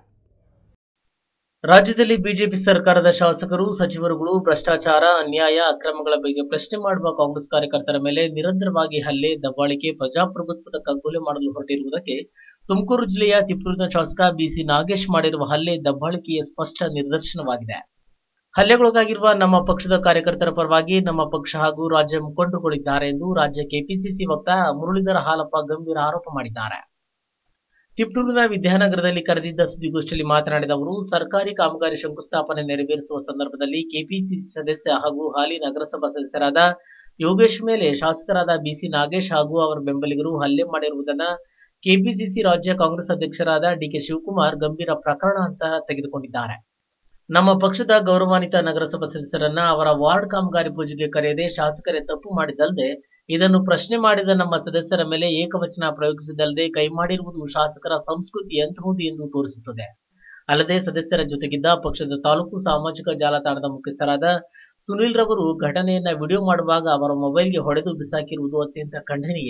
Speaker 1: ರಾಜ್ಯದಲ್ಲಿ ಬಿಜೆಪಿ ಸರ್ಕಾರದ ಶಾಸಕರು ಸಚಿವರುಗಳು ಭ್ರಷ್ಟಾಚಾರ ಅನ್ಯಾಯ ಅಕ್ರಮಗಳ ಬಗ್ಗೆ ಪ್ರಶ್ನೆ ಮಾಡುವ ಕಾಂಗ್ರೆಸ್ ಕಾರ್ಯಕರ್ತರ ಮೇಲೆ ನಿರಂತರವಾಗಿ ಹಲ್ಲೆ ದಬ್ಬಾಳಿಕೆ ಪ್ರಜಾಪ್ರಭುತ್ವದ ಕಗ್ಗೊಲೆ ಮಾಡಲು ಹೊರಟಿರುವುದಕ್ಕೆ ತುಮಕೂರು ಜಿಲ್ಲೆಯ ತಿಪ್ಟೂರಿನ ಶಾಸಕ ಬಿಸಿ ನಾಗೇಶ್ ಮಾಡಿರುವ ಹಲ್ಲೆ ದಬ್ಬಾಳಿಕೆಯ ಸ್ಪಷ್ಟ ನಿದರ್ಶನವಾಗಿದೆ ಹಲ್ಲೆಗೊಳಗಾಗಿರುವ ನಮ್ಮ ಪಕ್ಷದ ಕಾರ್ಯಕರ್ತರ ಪರವಾಗಿ ನಮ್ಮ ಪಕ್ಷ ಹಾಗೂ ರಾಜ್ಯ ಮುಖಂಡರುಗಳಿದ್ದಾರೆ ಎಂದು ರಾಜ್ಯ ಕೆಪಿಸಿಸಿ ವಕ್ತಾರ ಮುರಳೀಧರ ಹಾಲಪ್ಪ ಗಂಭೀರ ಆರೋಪ ಮಾಡಿದ್ದಾರೆ ತಿಪ್ಟೂರಿನ ವಿದ್ಯಾನಗರದಲ್ಲಿ ಕರೆದಿದ್ದ ಸುದ್ದಿಗೋಷ್ಠಿಯಲ್ಲಿ ಮಾತನಾಡಿದ ಅವರು ಸರ್ಕಾರಿ ಕಾಮಗಾರಿ ಶಂಕುಸ್ಥಾಪನೆ ನೆರವೇರಿಸುವ ಸಂದರ್ಭದಲ್ಲಿ ಕೆಪಿಸಿಸಿ ಸದಸ್ಯ ಹಾಗೂ ಹಾಲಿ ನಗರಸಭಾ ಸದಸ್ಯರಾದ ಯೋಗೇಶ್ ಮೇಲೆ ಶಾಸಕರಾದ ಬಿಸಿ ನಾಗೇಶ್ ಹಾಗೂ ಅವರ ಬೆಂಬಲಿಗರು ಹಲ್ಲೆ ಮಾಡಿರುವುದನ್ನ ಕೆಪಿಸಿಸಿ ರಾಜ್ಯ ಕಾಂಗ್ರೆಸ್ ಅಧ್ಯಕ್ಷರಾದ ಡಿಕೆ ಶಿವಕುಮಾರ್ ಗಂಭೀರ ಪ್ರಕರಣ ಅಂತ ತೆಗೆದುಕೊಂಡಿದ್ದಾರೆ ನಮ್ಮ ಪಕ್ಷದ ಗೌರವಾನ್ವಿತ ನಗರಸಭಾ ಸದಸ್ಯರನ್ನ ಅವರ ವಾರ್ಡ್ ಕಾಮಗಾರಿ ಪೂಜೆಗೆ ಕರೆಯದೆ ಶಾಸಕರೇ ತಪ್ಪು ಮಾಡಿದ್ದಲ್ಲದೆ ಇದನ್ನು ಪ್ರಶ್ನೆ ಮಾಡಿದ ನಮ್ಮ ಸದಸ್ಯರ ಮೇಲೆ ಏಕವಚನ ಪ್ರಯೋಗಿಸಿದಲ್ಲದೆ ಕೈ ಮಾಡಿರುವುದು ಶಾಸಕರ ಸಂಸ್ಕೃತಿ ಎಂತಹುದು ಎಂದು ತೋರಿಸುತ್ತದೆ ಅಲ್ಲದೆ ಸದಸ್ಯರ ಜೊತೆಗಿದ್ದ ಪಕ್ಷದ ತಾಲೂಕು ಸಾಮಾಜಿಕ ಜಾಲತಾಣದ ಮುಖ್ಯಸ್ಥರಾದ ಸುನಿಲ್ ರವರು ಘಟನೆಯನ್ನ ವಿಡಿಯೋ ಮಾಡುವಾಗ ಅವರ ಮೊಬೈಲ್ಗೆ ಹೊಡೆದು ಬಿಸಾಕಿರುವುದು ಅತ್ಯಂತ ಖಂಡನೀಯ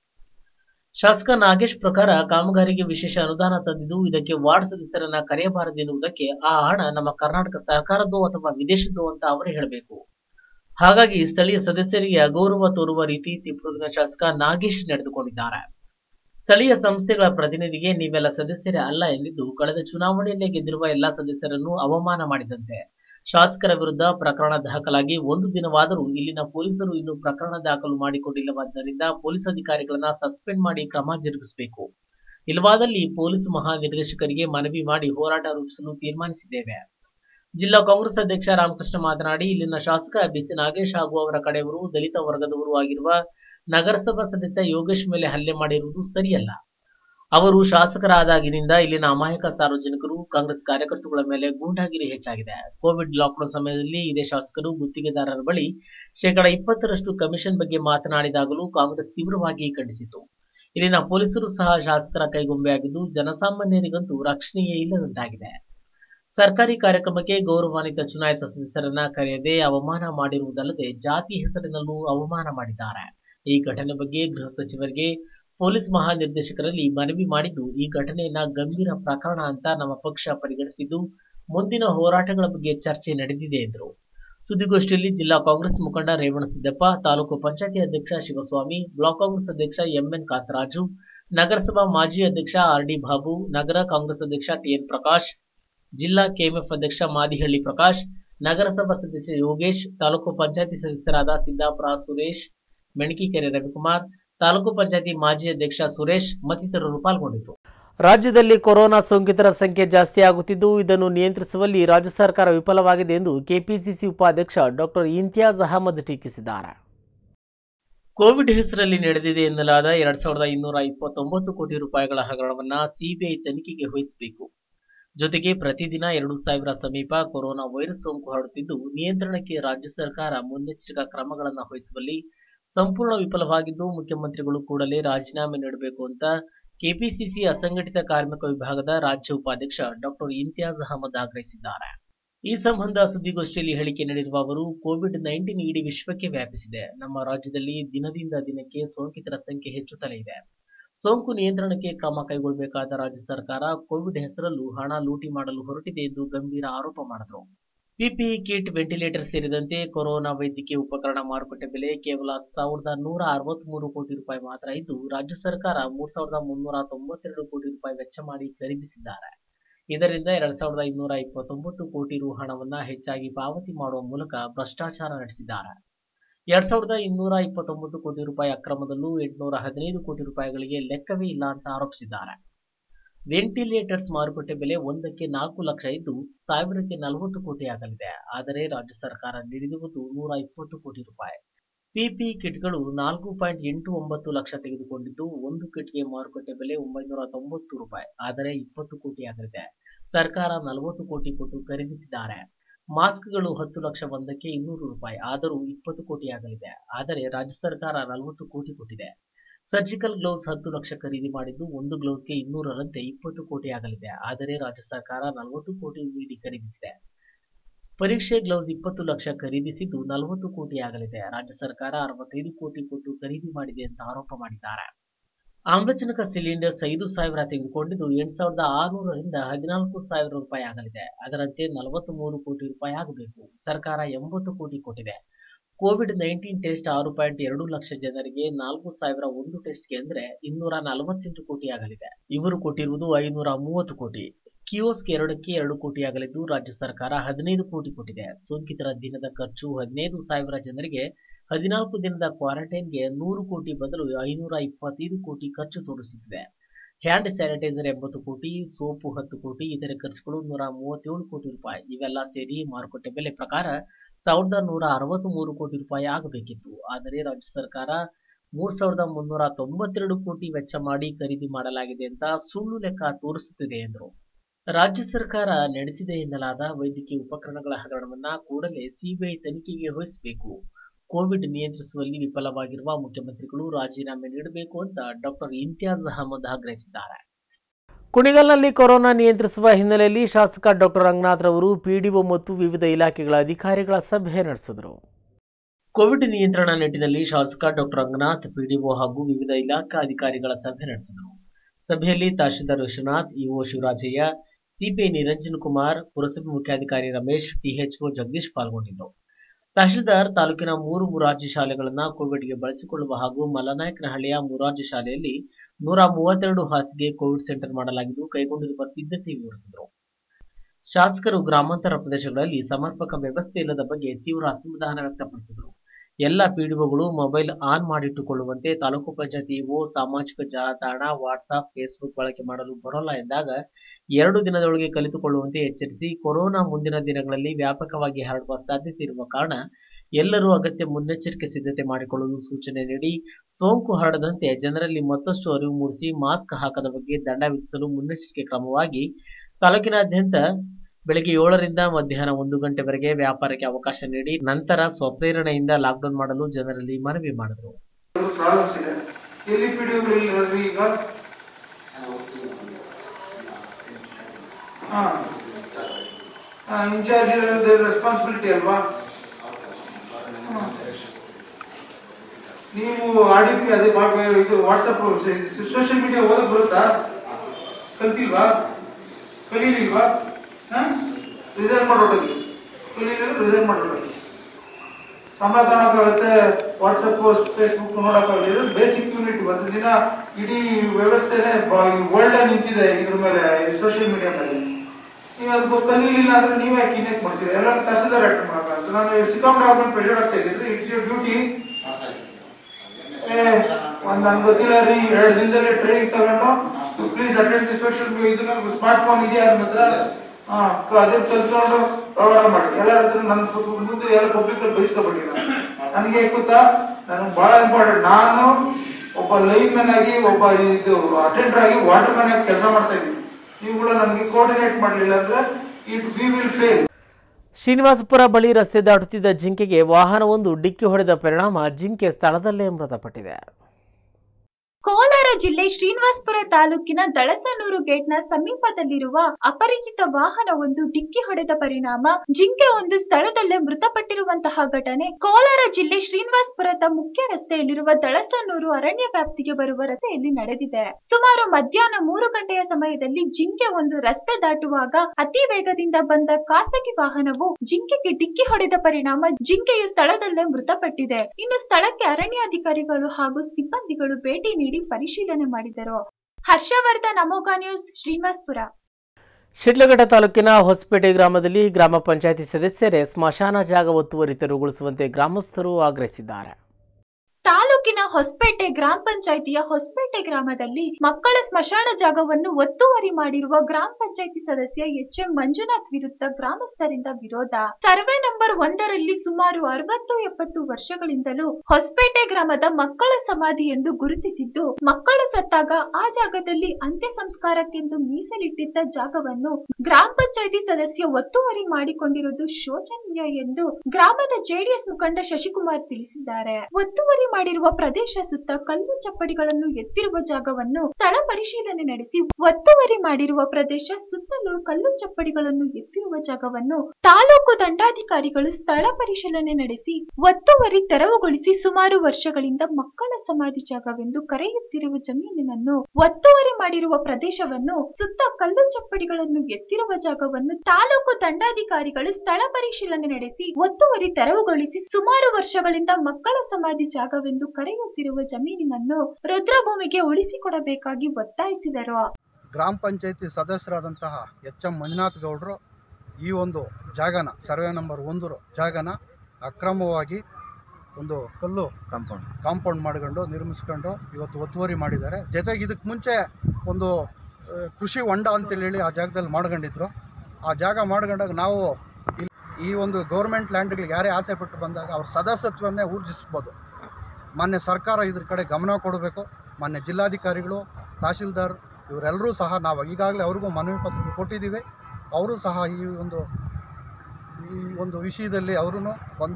Speaker 1: ಶಾಸಕ ನಾಗೇಶ್ ಪ್ರಕಾರ ಕಾಮಗಾರಿಗೆ ವಿಶೇಷ ಅನುದಾನ ತಂದಿದ್ದು ಇದಕ್ಕೆ ವಾರ್ಡ್ ಸದಸ್ಯರನ್ನ ಕರೆಯಬಾರದೆನ್ನುವುದಕ್ಕೆ ಆ ಹಣ ನಮ್ಮ ಕರ್ನಾಟಕ ಸರ್ಕಾರದ್ದೋ ಅಥವಾ ವಿದೇಶದ್ದೋ ಅಂತ ಅವರೇ ಹೇಳಬೇಕು ಹಾಗಾಗಿ ಸ್ಥಳೀಯ ಸದಸ್ಯರಿಗೆ ಅಗೌರವ ತೋರುವ ರೀತಿ ತಿಪ್ಪೂರಿನ ಶಾಸಕ ನಾಗೇಶ್ ನಡೆದುಕೊಂಡಿದ್ದಾರೆ ಸ್ಥಳೀಯ ಸಂಸ್ಥೆಗಳ ಪ್ರತಿನಿಧಿಗೆ ನೀವೆಲ್ಲ ಸದಸ್ಯರೇ ಅಲ್ಲ ಎಂದಿದ್ದು ಕಳೆದ ಚುನಾವಣೆಯಲ್ಲೇ ಗೆದ್ದಿರುವ ಎಲ್ಲಾ ಸದಸ್ಯರನ್ನು ಅವಮಾನ ಮಾಡಿದಂತೆ ಶಾಸಕರ ವಿರುದ್ಧ ಪ್ರಕರಣ ದಾಖಲಾಗಿ ಒಂದು ದಿನವಾದರೂ ಇಲ್ಲಿನ ಪೊಲೀಸರು ಇನ್ನೂ ಪ್ರಕರಣ ದಾಖಲು ಮಾಡಿಕೊಂಡಿಲ್ಲವಾದ್ದರಿಂದ ಪೊಲೀಸ್ ಅಧಿಕಾರಿಗಳನ್ನ ಸಸ್ಪೆಂಡ್ ಮಾಡಿ ಕ್ರಮ ಜರುಗಿಸಬೇಕು ಇಲ್ಲವಾದಲ್ಲಿ ಪೊಲೀಸ್ ಮಹಾನಿರ್ದೇಶಕರಿಗೆ ಮನವಿ ಮಾಡಿ ಹೋರಾಟ ರೂಪಿಸಲು ತೀರ್ಮಾನಿಸಿದ್ದೇವೆ ಜಿಲ್ಲಾ ಕಾಂಗ್ರೆಸ್ ಅಧ್ಯಕ್ಷ ರಾಮಕೃಷ್ಣ ಮಾತನಾಡಿ ಇಲ್ಲಿನ ಶಾಸಕ ಬಿಸಿ ನಾಗೇಶ್ ಹಾಗೂ ಅವರ ಕಡೆಯವರು ದಲಿತ ವರ್ಗದವರು ಆಗಿರುವ ನಗರಸಭಾ ಸದಸ್ಯ ಯೋಗೇಶ್ ಮೇಲೆ ಹಲ್ಲೆ ಮಾಡಿರುವುದು ಸರಿಯಲ್ಲ ಅವರು ಶಾಸಕರಾದಾಗಿನಿಂದ ಇಲ್ಲಿನ ಅಮಾಯಕ ಸಾರ್ವಜನಿಕರು ಕಾಂಗ್ರೆಸ್ ಕಾರ್ಯಕರ್ತರುಗಳ ಮೇಲೆ ಗೂಂಡಾಗಿರಿ ಹೆಚ್ಚಾಗಿದೆ ಕೋವಿಡ್ ಲಾಕ್ಡೌನ್ ಸಮಯದಲ್ಲಿ ಇದೇ ಶಾಸಕರು ಗುತ್ತಿಗೆದಾರರ ಬಳಿ ಶೇಕಡ ಇಪ್ಪತ್ತರಷ್ಟು ಕಮಿಷನ್ ಬಗ್ಗೆ ಮಾತನಾಡಿದಾಗಲೂ ಕಾಂಗ್ರೆಸ್ ತೀವ್ರವಾಗಿ ಖಂಡಿಸಿತು ಇಲ್ಲಿನ ಪೊಲೀಸರು ಸಹ ಶಾಸಕರ ಕೈಗೊಂಬೆಯಾಗಿದ್ದು ಜನಸಾಮಾನ್ಯರಿಗಂತೂ ರಕ್ಷಣೆಯೇ ಇಲ್ಲದಂತಾಗಿದೆ ಸರ್ಕಾರಿ ಕಾರ್ಯಕ್ರಮಕ್ಕೆ ಗೌರವಾನ್ವಿತ ಚುನಾಯಿತ ಸದಸ್ಯರನ್ನ ಕರೆಯದೆ ಅವಮಾನ ಮಾಡಿರುವುದಲ್ಲದೆ ಜಾತಿ ಹೆಸರಿನಲ್ಲೂ ಅವಮಾನ ಮಾಡಿದ್ದಾರೆ ಈ ಘಟನೆ ಬಗ್ಗೆ ಗೃಹ ಸಚಿವರಿಗೆ ಪೊಲೀಸ್ ಮಹಾನಿರ್ದೇಶಕರಲ್ಲಿ ಮನವಿ ಮಾಡಿದ್ದು ಈ ಘಟನೆಯನ್ನ ಗಂಭೀರ ಪ್ರಕರಣ ಅಂತ ನಮ್ಮ ಪಕ್ಷ ಪರಿಗಣಿಸಿದ್ದು ಮುಂದಿನ ಹೋರಾಟಗಳ ಬಗ್ಗೆ ಚರ್ಚೆ ನಡೆದಿದೆ ಎಂದರು ಸುದ್ದಿಗೋಷ್ಠಿಯಲ್ಲಿ ಜಿಲ್ಲಾ ಕಾಂಗ್ರೆಸ್ ಮುಖಂಡ ರೇವಣಸಿದ್ದಪ್ಪ ತಾಲೂಕು ಪಂಚಾಯತಿ ಅಧ್ಯಕ್ಷ ಶಿವಸ್ವಾಮಿ ಬ್ಲಾಕ್ ಕಾಂಗ್ರೆಸ್ ಅಧ್ಯಕ್ಷ ಎಂಎನ್ ಕಾಂತರಾಜು ನಗರಸಭಾ ಮಾಜಿ ಅಧ್ಯಕ್ಷ ಆರ್ ಡಿ ಬಾಬು ನಗರ ಕಾಂಗ್ರೆಸ್ ಅಧ್ಯಕ್ಷ ಟಿಎನ್ ಪ್ರಕಾಶ್ ಜಿಲ್ಲಾ ಕೆಎಂಎಫ್ ಅಧ್ಯಕ್ಷ ಮಾದಿಹಳ್ಳಿ ಪ್ರಕಾಶ್ ನಗರಸಭಾ ಸದಸ್ಯ ಯೋಗೇಶ್ ತಾಲೂಕು ಪಂಚಾಯತಿ ಸದಸ್ಯರಾದ ಸಿದ್ದಾಪುರ ಸುರೇಶ್ ಮೆಣಕಿಕೆರೆ ರವಿಕುಮಾರ್ ತಾಲೂಕು ಪಂಚಾಯತಿ ಮಾಜಿ ಅಧ್ಯಕ್ಷ ಸುರೇಶ್ ಮತ್ತಿತರರು ಪಾಲ್ಗೊಂಡಿದ್ದರು ರಾಜ್ಯದಲ್ಲಿ ಕೊರೋನಾ ಸೋಂಕಿತರ ಸಂಖ್ಯೆ ಜಾಸ್ತಿ ಆಗುತ್ತಿದ್ದು ಇದನ್ನು ನಿಯಂತ್ರಿಸುವಲ್ಲಿ ರಾಜ್ಯ ಸರ್ಕಾರ ವಿಫಲವಾಗಿದೆ ಎಂದು ಕೆಪಿಸಿಸಿ ಉಪಾಧ್ಯಕ್ಷ ಡಾಕ್ಟರ್ ಇಂತಿಯಾಜ್ ಅಹಮದ್ ಟೀಕಿಸಿದ್ದಾರೆ ಕೋವಿಡ್ ಹೆಸರಲ್ಲಿ ನಡೆದಿದೆ ಎನ್ನಲಾದ ಎರಡ್ ಸಾವಿರದ ಇನ್ನೂರ ಇಪ್ಪತ್ತೊಂಬತ್ತು ಕೋಟಿ ರೂಪಾಯಿಗಳ ಹಗರಣವನ್ನ ಸಿಬಿಐ ತನಿಖೆಗೆ ವಹಿಸಬೇಕು ಜೊತೆಗೆ ಪ್ರತಿದಿನ ಎರಡು ಸಾವಿರ ಸಮೀಪ ಕೊರೋನಾ ವೈರಸ್ ಸೋಂಕು ಹರಡುತ್ತಿದ್ದು ನಿಯಂತ್ರಣಕ್ಕೆ ರಾಜ್ಯ ಸರ್ಕಾರ ಮುನ್ನೆಚ್ಚರಿಕಾ ಕ್ರಮಗಳನ್ನು ವಹಿಸುವಲ್ಲಿ ಸಂಪೂರ್ಣ ವಿಫಲವಾಗಿದ್ದು ಮುಖ್ಯಮಂತ್ರಿಗಳು ಕೂಡಲೇ ರಾಜೀನಾಮೆ ನೀಡಬೇಕು ಅಂತ ಕೆಪಿಸಿಸಿ ಅಸಂಘಟಿತ ಕಾರ್ಮಿಕ ವಿಭಾಗದ ರಾಜ್ಯ ಉಪಾಧ್ಯಕ್ಷ ಡಾಕ್ಟರ್ ಇಂತಿಯಾಜ್ ಅಹಮದ್ ಆಗ್ರಹಿಸಿದ್ದಾರೆ ಈ ಸಂಬಂಧ ಸುದ್ದಿಗೋಷ್ಠಿಯಲ್ಲಿ ಹೇಳಿಕೆ ನೀಡಿರುವ ಅವರು ಕೋವಿಡ್ ನೈನ್ಟೀನ್ ಇಡೀ ವಿಶ್ವಕ್ಕೆ ವ್ಯಾಪಿಸಿದೆ ನಮ್ಮ ರಾಜ್ಯದಲ್ಲಿ ದಿನದಿಂದ ದಿನಕ್ಕೆ ಸೋಂಕಿತರ ಸಂಖ್ಯೆ ಹೆಚ್ಚುತ್ತಲೇ ಇದೆ ಸೋಂಕು ನಿಯಂತ್ರಣಕ್ಕೆ ಕ್ರಮ ಕೈಗೊಳ್ಳಬೇಕಾದ ರಾಜ್ಯ ಸರ್ಕಾರ ಕೋವಿಡ್ ಹೆಸರಲ್ಲೂ ಹಣ ಲೂಟಿ ಮಾಡಲು ಹೊರಟಿದೆ ಎಂದು ಗಂಭೀರ ಆರೋಪ ಮಾಡಿದರು ಪಿಪಿಇ ಕಿಟ್ ವೆಂಟಿಲೇಟರ್ ಸೇರಿದಂತೆ ಕೊರೋನಾ ವೈದ್ಯಕೀಯ ಉಪಕರಣ ಮಾರುಕಟ್ಟೆ ಬೆಲೆ ಕೇವಲ ಸಾವಿರದ ನೂರ ಅರವತ್ಮೂರು ಕೋಟಿ ರೂಪಾಯಿ ಮಾತ್ರ ಇದ್ದು ರಾಜ್ಯ ಸರ್ಕಾರ ಮೂರ್ ಸಾವಿರದ ಮುನ್ನೂರ ತೊಂಬತ್ತೆರಡು ಕೋಟಿ ರೂಪಾಯಿ ವೆಚ್ಚ ಮಾಡಿ ಖರೀದಿಸಿದ್ದಾರೆ ಇದರಿಂದ ಎರಡ್ ಸಾವಿರದ ಇನ್ನೂರ ಇಪ್ಪತ್ತೊಂಬತ್ತು ಕೋಟಿ ರು ಹಣವನ್ನ ಹೆಚ್ಚಾಗಿ ಪಾವತಿ ಮಾಡುವ ಮೂಲಕ ಭ್ರಷ್ಟಾಚಾರ ನಡೆಸಿದ್ದಾರೆ ಎರಡ್ ಸಾವಿರದ ಇನ್ನೂರ ಇಪ್ಪತ್ತೊಂಬತ್ತು ಕೋಟಿ ರೂಪಾಯಿ ಅಕ್ರಮದಲ್ಲೂ ಎಂಟುನೂರ ಹದಿನೈದು ಕೋಟಿ ರೂಪಾಯಿಗಳಿಗೆ ಲೆಕ್ಕವೇ ಇಲ್ಲ ಅಂತ ಆರೋಪಿಸಿದ್ದಾರೆ ವೆಂಟಿಲೇಟರ್ಸ್ ಮಾರುಕಟ್ಟೆ ಬೆಲೆ ಒಂದಕ್ಕೆ ನಾಲ್ಕು ಲಕ್ಷ ಇದ್ದು ಸಾವಿರಕ್ಕೆ ನಲವತ್ತು ಕೋಟಿ ಆಗಲಿದೆ ಆದರೆ ರಾಜ್ಯ ಸರ್ಕಾರ ನೀಡಿರುವುದು ನೂರ ಇಪ್ಪತ್ತು ಕೋಟಿ ರೂಪಾಯಿ ಪಿಪಿ ಕಿಟ್ಗಳು ನಾಲ್ಕು ಪಾಯಿಂಟ್ ಎಂಟು ಒಂಬತ್ತು ಲಕ್ಷ ತೆಗೆದುಕೊಂಡಿದ್ದು ಒಂದು ಕಿಟ್ಗೆ ಮಾರುಕಟ್ಟೆ ಬೆಲೆ ಒಂಬೈನೂರ ತೊಂಬತ್ತು ರೂಪಾಯಿ ಆದರೆ ಇಪ್ಪತ್ತು ಕೋಟಿ ಆಗಲಿದೆ ಸರ್ಕಾರ ನಲವತ್ತು ಕೋಟಿ ಕೊಟ್ಟು ಖರೀದಿಸಿದ್ದಾರೆ ಮಾಸ್ಕ್ಗಳು ಹತ್ತು ಲಕ್ಷ ಒಂದಕ್ಕೆ ಇನ್ನೂರು ರೂಪಾಯಿ ಆದರೂ ಇಪ್ಪತ್ತು ಕೋಟಿ ಆಗಲಿದೆ ಆದರೆ ರಾಜ್ಯ ಸರ್ಕಾರ ನಲವತ್ತು ಕೋಟಿ ಕೊಟ್ಟಿದೆ ಸರ್ಜಿಕಲ್ ಗ್ಲೌಸ್ ಹತ್ತು ಲಕ್ಷ ಖರೀದಿ ಮಾಡಿದ್ದು ಒಂದು ಗ್ಲೌಸ್ಗೆ ಇನ್ನೂರರಂತೆ ಇಪ್ಪತ್ತು ಕೋಟಿ ಆಗಲಿದೆ ಆದರೆ ರಾಜ್ಯ ಸರ್ಕಾರ ನಲವತ್ತು ಕೋಟಿ ನೀಡಿ ಖರೀದಿಸಿದೆ ಪರೀಕ್ಷೆ ಗ್ಲೌಸ್ ಇಪ್ಪತ್ತು ಲಕ್ಷ ಖರೀದಿಸಿದ್ದು ನಲವತ್ತು ಕೋಟಿ ಆಗಲಿದೆ ರಾಜ್ಯ ಸರ್ಕಾರ ಅರವತ್ತೈದು ಕೋಟಿ ಕೊಟ್ಟು ಖರೀದಿ ಮಾಡಿದೆ ಅಂತ ಆರೋಪ ಮಾಡಿದ್ದಾರೆ ಆಮ್ಲಜನಕ ಸಿಲಿಂಡರ್ಸ್ ಐದು ಸಾವಿರ ತೆಗೆದುಕೊಂಡಿದ್ದು ಎಂಟು ಸಾವಿರದ ಆರುನೂರರಿಂದ ಹದಿನಾಲ್ಕು ಸಾವಿರ ರೂಪಾಯಿ ಆಗಲಿದೆ ಅದರಂತೆ ನಲವತ್ತ್ ಮೂರು ಕೋಟಿ ರೂಪಾಯಿ ಆಗಬೇಕು ಸರ್ಕಾರ ಎಂಬತ್ತು ಕೋಟಿ ಕೊಟ್ಟಿದೆ ಕೋವಿಡ್ ನೈನ್ಟೀನ್ ಟೆಸ್ಟ್ ಆರು ಪಾಯಿಂಟ್ ಎರಡು ಲಕ್ಷ ಜನರಿಗೆ ನಾಲ್ಕು ಸಾವಿರ ಒಂದು ಟೆಸ್ಟ್ಗೆ ಅಂದ್ರೆ ಇನ್ನೂರ ನಲವತ್ತೆಂಟು ಕೋಟಿ ಆಗಲಿದೆ ಇವರು ಕೊಟ್ಟಿರುವುದು ಐನೂರ ಮೂವತ್ತು ಕೋಟಿ ಕಿಯೋಸ್ಕ್ ಎರಡಕ್ಕೆ ಎರಡು ಕೋಟಿ ಆಗಲಿದ್ದು ರಾಜ್ಯ ಸರ್ಕಾರ ಹದಿನೈದು ಕೋಟಿ ಕೊಟ್ಟಿದೆ ಸೋಂಕಿತರ ದಿನದ ಖರ್ಚು ಹದಿನೈದು ಸಾವಿರ ಜನರಿಗೆ ಹದಿನಾಲ್ಕು ದಿನದ ಕ್ವಾರಂಟೈನ್ಗೆ ನೂರು ಕೋಟಿ ಬದಲು ಐನೂರ ಇಪ್ಪತ್ತೈದು ಕೋಟಿ ಖರ್ಚು ತೋರಿಸುತ್ತಿದೆ ಹ್ಯಾಂಡ್ ಸ್ಯಾನಿಟೈಸರ್ ಎಂಬತ್ತು ಕೋಟಿ ಸೋಪು ಹತ್ತು ಕೋಟಿ ಇತರೆ ಖರ್ಚುಗಳು ನೂರ ಮೂವತ್ತೇಳು ಕೋಟಿ ರೂಪಾಯಿ ಇವೆಲ್ಲ ಸೇರಿ ಮಾರುಕಟ್ಟೆ ಬೆಲೆ ಪ್ರಕಾರ ಸಾವಿರದ ನೂರ ಅರವತ್ತ್ ಮೂರು ಕೋಟಿ ರೂಪಾಯಿ ಆಗಬೇಕಿತ್ತು ಆದರೆ ರಾಜ್ಯ ಸರ್ಕಾರ ಮೂರ್ ಸಾವಿರದ ಮುನ್ನೂರ ತೊಂಬತ್ತೆರಡು ಕೋಟಿ ವೆಚ್ಚ ಮಾಡಿ ಖರೀದಿ ಮಾಡಲಾಗಿದೆ ಅಂತ ಸುಳ್ಳು ಲೆಕ್ಕ ತೋರಿಸುತ್ತಿದೆ ಎಂದರು ರಾಜ್ಯ ಸರ್ಕಾರ ನಡೆಸಿದೆ ಎನ್ನಲಾದ ವೈದ್ಯಕೀಯ ಉಪಕರಣಗಳ ಹಗರಣವನ್ನ ಕೂಡಲೇ ಸಿಬಿಐ ತನಿಖೆಗೆ ವಹಿಸಬೇಕು ಕೋವಿಡ್ ನಿಯಂತ್ರಿಸುವಲ್ಲಿ ವಿಫಲವಾಗಿರುವ ಮುಖ್ಯಮಂತ್ರಿಗಳು ರಾಜೀನಾಮೆ ನೀಡಬೇಕು ಅಂತ ಡಾಕ್ಟರ್ ಇಂತಿಯಾಜ್ ಅಹಮದ್ ಆಗ್ರಹಿಸಿದ್ದಾರೆ ಕುಣಿಗಲ್ನಲ್ಲಿ ಕೊರೋನಾ ನಿಯಂತ್ರಿಸುವ ಹಿನ್ನೆಲೆಯಲ್ಲಿ ಶಾಸಕ ಡಾಕ್ಟರ್ ರಂಗನಾಥ್ ರವರು ಪಿಡಿಒ ಮತ್ತು ವಿವಿಧ ಇಲಾಖೆಗಳ ಅಧಿಕಾರಿಗಳ ಸಭೆ ನಡೆಸಿದರು ಕೋವಿಡ್ ನಿಯಂತ್ರಣ ನಿಟ್ಟಿನಲ್ಲಿ ಶಾಸಕ ಡಾಕ್ಟರ್ ರಂಗನಾಥ್ ಪಿಡಿಒ ಹಾಗೂ ವಿವಿಧ ಇಲಾಖಾ ಅಧಿಕಾರಿಗಳ ಸಭೆ ನಡೆಸಿದರು ಸಭೆಯಲ್ಲಿ ತಹಶೀಲ್ದಾರ್ ವಿಶ್ವನಾಥ್ ಇಒ ಶಿವರಾಜಯ್ಯ ಸಿಪಿಐ ನಿರಂಜನ್ ಕುಮಾರ್ ಪುರಸಭೆ ಮುಖ್ಯಾಧಿಕಾರಿ ರಮೇಶ್ ಟಿಎಚ್ಒ ಜಗದೀಶ್ ಪಾಲ್ಗೊಂಡಿದ್ದರು ತಹಶೀಲ್ದಾರ್ ತಾಲೂಕಿನ ಮೂರು ಮುರಾರ್ಜಿ ಶಾಲೆಗಳನ್ನು ಕೋವಿಡ್ಗೆ ಬಳಸಿಕೊಳ್ಳುವ ಹಾಗೂ ಮಲ್ಲನಾಯಕನಹಳ್ಳಿಯ ಮುರಾರ್ಜಿ ಶಾಲೆಯಲ್ಲಿ ನೂರ ಮೂವತ್ತೆರಡು ಹಾಸಿಗೆ ಕೋವಿಡ್ ಸೆಂಟರ್ ಮಾಡಲಾಗಿದ್ದು ಕೈಗೊಂಡಿರುವ ಸಿದ್ಧತೆ ವಿವರಿಸಿದರು ಶಾಸಕರು ಗ್ರಾಮಾಂತರ ಪ್ರದೇಶಗಳಲ್ಲಿ ಸಮರ್ಪಕ ವ್ಯವಸ್ಥೆ ಇಲ್ಲದ ಬಗ್ಗೆ ತೀವ್ರ ಅಸಮಾಧಾನ ವ್ಯಕ್ತಪಡಿಸಿದರು ಎಲ್ಲ ಪಿಡಿಒಗಳು ಮೊಬೈಲ್ ಆನ್ ಮಾಡಿಟ್ಟುಕೊಳ್ಳುವಂತೆ ತಾಲೂಕು ಪಂಚಾಯತ್ ಇಒ ಸಾಮಾಜಿಕ ಜಾಲತಾಣ ವಾಟ್ಸಾಪ್ ಫೇಸ್ಬುಕ್ ಬಳಕೆ ಮಾಡಲು ಬರೋಲ್ಲ ಎಂದಾಗ ಎರಡು ದಿನದೊಳಗೆ ಕಲಿತುಕೊಳ್ಳುವಂತೆ ಎಚ್ಚರಿಸಿ ಕೊರೋನಾ ಮುಂದಿನ ದಿನಗಳಲ್ಲಿ ವ್ಯಾಪಕವಾಗಿ ಹರಡುವ ಸಾಧ್ಯತೆ ಇರುವ ಕಾರಣ ಎಲ್ಲರೂ ಅಗತ್ಯ ಮುನ್ನೆಚ್ಚರಿಕೆ ಸಿದ್ಧತೆ ಮಾಡಿಕೊಳ್ಳಲು ಸೂಚನೆ ನೀಡಿ ಸೋಂಕು ಹರಡದಂತೆ ಜನರಲ್ಲಿ ಮತ್ತಷ್ಟು ಅರಿವು ಮೂಡಿಸಿ ಮಾಸ್ಕ್ ಹಾಕದ ಬಗ್ಗೆ ದಂಡ ವಿಧಿಸಲು ಮುನ್ನೆಚ್ಚರಿಕೆ ಕ್ರಮವಾಗಿ ತಾಲೂಕಿನಾದ್ಯಂತ ಬೆಳಗ್ಗೆ ಏಳರಿಂದ ಮಧ್ಯಾಹ್ನ ಒಂದು ಗಂಟೆವರೆಗೆ ವ್ಯಾಪಾರಕ್ಕೆ ಅವಕಾಶ ನೀಡಿ ನಂತರ ಸ್ವಪ್ರೇರಣೆಯಿಂದ ಲಾಕ್ಡೌನ್ ಮಾಡಲು ಜನರಲ್ಲಿ ಮನವಿ ಮಾಡಿದರು
Speaker 8: ಪ್ರಾಬ್ಲಮ್ಸ್ ಇದೆ ಎಲ್ಲಿ ಪಿ ಡಿ ಇರೋದು ಈಗ ಹಾಂ ಇನ್ಚಾರ್ಜ್ ಇರೋದು ರೆಸ್ಪಾನ್ಸಿಬಿಲಿಟಿ ಅಲ್ವಾ ಹ್ಮ್. ನೀವು ಆರ್ ಡಿ ಪಿ ಅದೇ ಮಾಡ್- ಇದು ವಾಟ್ಸಪ್ ಸೋಷಿಯಲ್ ಮೀಡಿಯಾ ಓದಕ್ ಬರುತ್ತಾ ಕಲ್ತಿಲ್ವಾ ಕಲೀಲಿಲ್ವಾ ರಿಸೈನ್ ಮಾಡೋಟಲ್ಲಿ ಕಲೀಲಿಲ್ಲ ರಿಸೈನ್ ಮಾಡೋಟಲ್ಲಿ ಸಂಬಳ ತಗೊಳಕ್ಕಾಗುತ್ತೆ ವಾಟ್ಸಪ್ ಫೇಸ್ಬುಕ್ ನೋಡಕ್ಕಾಗುತ್ತೆ ಬೇಸಿಕ್ ಯೂನಿಟ್ ಒಂದು ದಿನ ಇಡೀ ವ್ಯವಸ್ಥೆನೆ ವರ್ಲ್ಡ್ ನಿಂತಿದೆ ಇದ್ರ ಮೇಲೆ ಸೋಷಿಯಲ್ ಮೀಡಿಯಾ ಮೇಲೆ ನೀವು ಅದಕ್ಕೆ ಕಲೀಲಿಲ್ಲ ಅಂದ್ರೆ ನೀವೇ ಯಾಕೆ ಇನ್ನೇಕ್ ಮಾಡ್ತೀರಿ ಎಲ್ಲ ತಹಸೀಲ್ದಾರ್ ಆಕ್ಟ್ ಮಾಡಬೇಕು ನಾನು ಸಿಕ್ಕಾಪಟ್ಟೆ ಅವ್ರನ್ನ ಪ್ರೆಷರ್ ಆಗ್ತಾ ಇದ್ದಿದ್ರೆ ಇಟ್ಸ್ ಯೋರ್ ಡ್ಯೂಟಿ ಒಂದ್ ನನ್ಗೆ ಗೊತ್ತಿಲ್ಲ ರೀ ಎರಡು ದಿನದಲ್ಲಿ ಟ್ರೈನಿಂಗ್ ತಗೊಂಡು please attend the social media ಇದು ಸ್ಮಾರ್ಟ್ ಫೋನ್ ಇದೆಯಾ ನಿಮ್ಮ ಹತ್ರ ಹಾ ಅದೇ ಕಲ್ತ್ಕೊಂಡು ವ್ಯವಹಾರ ಮಾಡಿ ಎಲ್ಲರ ಹತ್ರ ನನ್ನ ಮುಂದೆ ಎಲ್ಲ ಪಬ್ಲಿಕ್ ಬಯಸ್ಕೊಬಿಟ್ಟಿಲ್ಲ ನನಗೆ ಗೊತ್ತಾ ನನಗೆ ಬಹಳ ಇಂಪಾರ್ಟೆಂಟ್ ನಾನು ಒಬ್ಬ ಲೈನ್ ಮ್ಯಾನ್ ಆಗಿ ಒಬ್ಬ ಇದು ಅಟೆಂಡರ್ ಆಗಿ ವಾಟರ್ ಮ್ಯಾನ್ ಆಗಿ ಕೆಲಸ ಮಾಡ್ತಾ ಇದ್ದೀನಿ ನೀವುಗಳು ನನಗೆ ಕೋಆರ್ಡಿನೇಟ್ ಮಾಡಲಿಲ್ಲ ಅಂದ್ರೆ it we will fail
Speaker 1: Srinivaspur ಬಳಿ ರಸ್ತೆ ದಾಟುತ್ತಿದ್ದ ಜಿಂಕೆಗೆ ವಾಹನವೊಂದು ಡಿಕ್ಕಿ ಹೊಡೆದ ಪರಿಣಾಮ ಜಿಂಕೆ ಸ್ಥಳದಲ್ಲೇ ಮೃತಪಟ್ಟಿದೆ
Speaker 9: ಕೋಲಾರ ಜಿಲ್ಲೆ ಶ್ರೀನಿವಾಸಪುರ ತಾಲೂಕಿನ ದಳಸನೂರು ಗೇಟ್ನ ಸಮೀಪದಲ್ಲಿರುವ ಅಪರಿಚಿತ ವಾಹನವೊಂದು ಡಿಕ್ಕಿ ಹೊಡೆದ ಪರಿಣಾಮ ಜಿಂಕೆ ಒಂದು ಸ್ಥಳದಲ್ಲೇ ಮೃತಪಟ್ಟಿರುವಂತಹ ಘಟನೆ ಕೋಲಾರ ಜಿಲ್ಲೆ ಶ್ರೀನಿವಾಸಪುರದ ಮುಖ್ಯ ರಸ್ತೆಯಲ್ಲಿರುವ ದಳಸನೂರು ಅರಣ್ಯ ವ್ಯಾಪ್ತಿಗೆ ಬರುವ ರಸ್ತೆಯಲ್ಲಿ ನಡೆದಿದೆ ಸುಮಾರು ಮಧ್ಯಾಹ್ನ ಮೂರು ಗಂಟೆಯ ಸಮಯದಲ್ಲಿ ಜಿಂಕೆ ಒಂದು ರಸ್ತೆ ದಾಟುವಾಗ ಅತಿ ವೇಗದಿಂದ ಬಂದ ಖಾಸಗಿ ವಾಹನವು ಜಿಂಕೆಗೆ ಡಿಕ್ಕಿ ಹೊಡೆದ ಪರಿಣಾಮ ಜಿಂಕೆಯು ಸ್ಥಳದಲ್ಲೇ ಮೃತಪಟ್ಟಿದೆ ಇನ್ನು ಸ್ಥಳಕ್ಕೆ ಅರಣ್ಯಾಧಿಕಾರಿಗಳು ಹಾಗೂ ಸಿಬ್ಬಂದಿಗಳು ಭೇಟಿ ನೀಡಿ ಪರಿಶೀಲನೆ ಮಾಡಿದರು ಹರ್ಷವರ್ಧನ್ ಅಮೋಘ ನ್ಯೂಸ್ ಶ್ರೀನಿವಾಸ್ಪುರ
Speaker 1: ಶಿಡ್ಲಘಟ್ಟ ತಾಲೂಕಿನ ಹೊಸಪೇಟೆ ಗ್ರಾಮದಲ್ಲಿ ಗ್ರಾಮ ಪಂಚಾಯಿತಿ ಸದಸ್ಯರೇ ಸ್ಮಶಾನ ಜಾಗ ಒತ್ತುವರಿ ತೆರವುಗೊಳಿಸುವಂತೆ ಗ್ರಾಮಸ್ಥರು ಆಗ್ರಹಿಸಿದ್ದಾರೆ
Speaker 9: ತಾಲೂಕಿನ ಹೊಸಪೇಟೆ ಗ್ರಾಮ ಪಂಚಾಯಿತಿಯ ಹೊಸಪೇಟೆ ಗ್ರಾಮದಲ್ಲಿ ಮಕ್ಕಳ ಸ್ಮಶಾನ ಜಾಗವನ್ನು ಒತ್ತುವರಿ ಮಾಡಿರುವ ಗ್ರಾಮ ಪಂಚಾಯಿತಿ ಸದಸ್ಯ ಎಚ್ ಎಂ ಮಂಜುನಾಥ್ ವಿರುದ್ಧ ಗ್ರಾಮಸ್ಥರಿಂದ ವಿರೋಧ ಸರ್ವೆ ನಂಬರ್ ಒಂದರಲ್ಲಿ ಸುಮಾರು ಅರವತ್ತು ಎಪ್ಪತ್ತು ವರ್ಷಗಳಿಂದಲೂ ಹೊಸಪೇಟೆ ಗ್ರಾಮದ ಮಕ್ಕಳ ಸಮಾಧಿ ಎಂದು ಗುರುತಿಸಿದ್ದು ಮಕ್ಕಳು ಸತ್ತಾಗ ಆ ಜಾಗದಲ್ಲಿ ಅಂತ್ಯ ಸಂಸ್ಕಾರಕ್ಕೆಂದು ಮೀಸಲಿಟ್ಟಿದ್ದ ಜಾಗವನ್ನು ಗ್ರಾಮ ಪಂಚಾಯಿತಿ ಸದಸ್ಯ ಒತ್ತುವರಿ ಮಾಡಿಕೊಂಡಿರುವುದು ಶೋಚನೀಯ ಎಂದು ಗ್ರಾಮದ ಜೆಡಿಎಸ್ ಮುಖಂಡ ಶಶಿಕುಮಾರ್ ತಿಳಿಸಿದ್ದಾರೆ ಒತ್ತುವರಿ ಮಾಡಿರುವ ಪ್ರದೇಶ ಸುತ್ತ ಕಲ್ಲು ಚಪ್ಪಡಿಗಳನ್ನು ಎತ್ತಿರುವ ಜಾಗವನ್ನು ಸ್ಥಳ ಪರಿಶೀಲನೆ ನಡೆಸಿ ಒತ್ತುವರಿ ಮಾಡಿರುವ ಪ್ರದೇಶ ಸುತ್ತಲೂ ಕಲ್ಲು ಚಪ್ಪಡಿಗಳನ್ನು ಎತ್ತಿರುವ ಜಾಗವನ್ನು ತಾಲೂಕು ದಂಡಾಧಿಕಾರಿಗಳು ಸ್ಥಳ ಪರಿಶೀಲನೆ ನಡೆಸಿ ಒತ್ತುವರಿ ತೆರವುಗೊಳಿಸಿ ಸುಮಾರು ವರ್ಷಗಳಿಂದ ಮಕ್ಕಳ ಸಮಾಧಿ ಜಾಗವೆಂದು ಕರೆಯುತ್ತಿರುವ ಜಮೀನಿನನ್ನು ಒತ್ತುವರಿ ಮಾಡಿರುವ ಪ್ರದೇಶವನ್ನು ಸುತ್ತ ಕಲ್ಲು ಚಪ್ಪಡಿಗಳನ್ನು ಎತ್ತಿರುವ ಜಾಗವನ್ನು ತಾಲೂಕು ದಂಡಾಧಿಕಾರಿಗಳು ಸ್ಥಳ ಪರಿಶೀಲನೆ ನಡೆಸಿ ಒತ್ತುವರಿ ತೆರವುಗೊಳಿಸಿ ಸುಮಾರು ವರ್ಷಗಳಿಂದ ಮಕ್ಕಳ ಸಮಾಧಿ ಜಾಗವೆಂದು ಕರೆಯುತ್ತಿರುವ ಜಮೀನಿನನ್ನು ರುದ್ರಭೂಮಿಗೆ ಉಳಿಸಿಕೊಡಬೇಕಾಗಿ ಒತ್ತಾಯಿಸಿದರು
Speaker 10: ಗ್ರಾಮ ಪಂಚಾಯತಿ ಸದಸ್ಯರಾದಂತಹ ಎಚ್ ಎಂ ಮಂಜುನಾಥ್ ಗೌಡರು ಈ ಒಂದು ಜಾಗನ ಸರ್ವೆ ನಂಬರ್ ಒಂದು ಜಾಗನ ಅಕ್ರಮವಾಗಿ ಒಂದು ಕಲ್ಲು ಕಾಂಪೌಂಡ್ ಕಾಂಪೌಂಡ್ ಮಾಡ್ಕೊಂಡು ನಿರ್ಮಿಸ್ಕೊಂಡು ಇವತ್ತು ಒತ್ತುವರಿ ಮಾಡಿದ್ದಾರೆ ಜೊತೆಗೆ ಇದಕ್ಕೆ ಮುಂಚೆ ಒಂದು ಆ, ಕೃಷಿ ಹೊಂಡ ಅಂತೇಳಿ ಹೇಳಿ ಆ ಜಾಗದಲ್ಲಿ ಮಾಡ್ಕೊಂಡಿದ್ರು ಆ ಜಾಗ ಮಾಡ್ಕೊಂಡಾಗ ನಾವು ಇಲ್ಲಿ ಈ ಒಂದು ಗೌರ್ಮೆಂಟ್ ಲ್ಯಾಂಡ್ಗಳಿಗೆ ಯಾರೇ ಆಸೆ ಪಟ್ಟು ಬಂದಾಗ ಅವ್ರ ಸದಸ್ಯತ್ವನ್ನೇ ಊರ್ಜಿಸ್ಬೋದು ಮಾನ್ಯ ಸರ್ಕಾರ ಇದ್ರ ಕಡೆ ಗಮನ ಕೊಡಬೇಕು ಮಾನ್ಯ ಜಿಲ್ಲಾಧಿಕಾರಿಗಳು ತಹಶೀಲ್ದಾರ್ ಇವರೆಲ್ಲರೂ ಸಹ ನಾವು ಈಗಾಗಲೇ ಅವ್ರಿಗೂ ಮನವಿ ಪತ್ರ ಕೊಟ್ಟಿದ್ದೀವಿ ಅವರು ಸಹ ಈ ಒಂದು ಈ ಒಂದು ವಿಷಯದಲ್ಲಿ ಅವರು ಬಂದು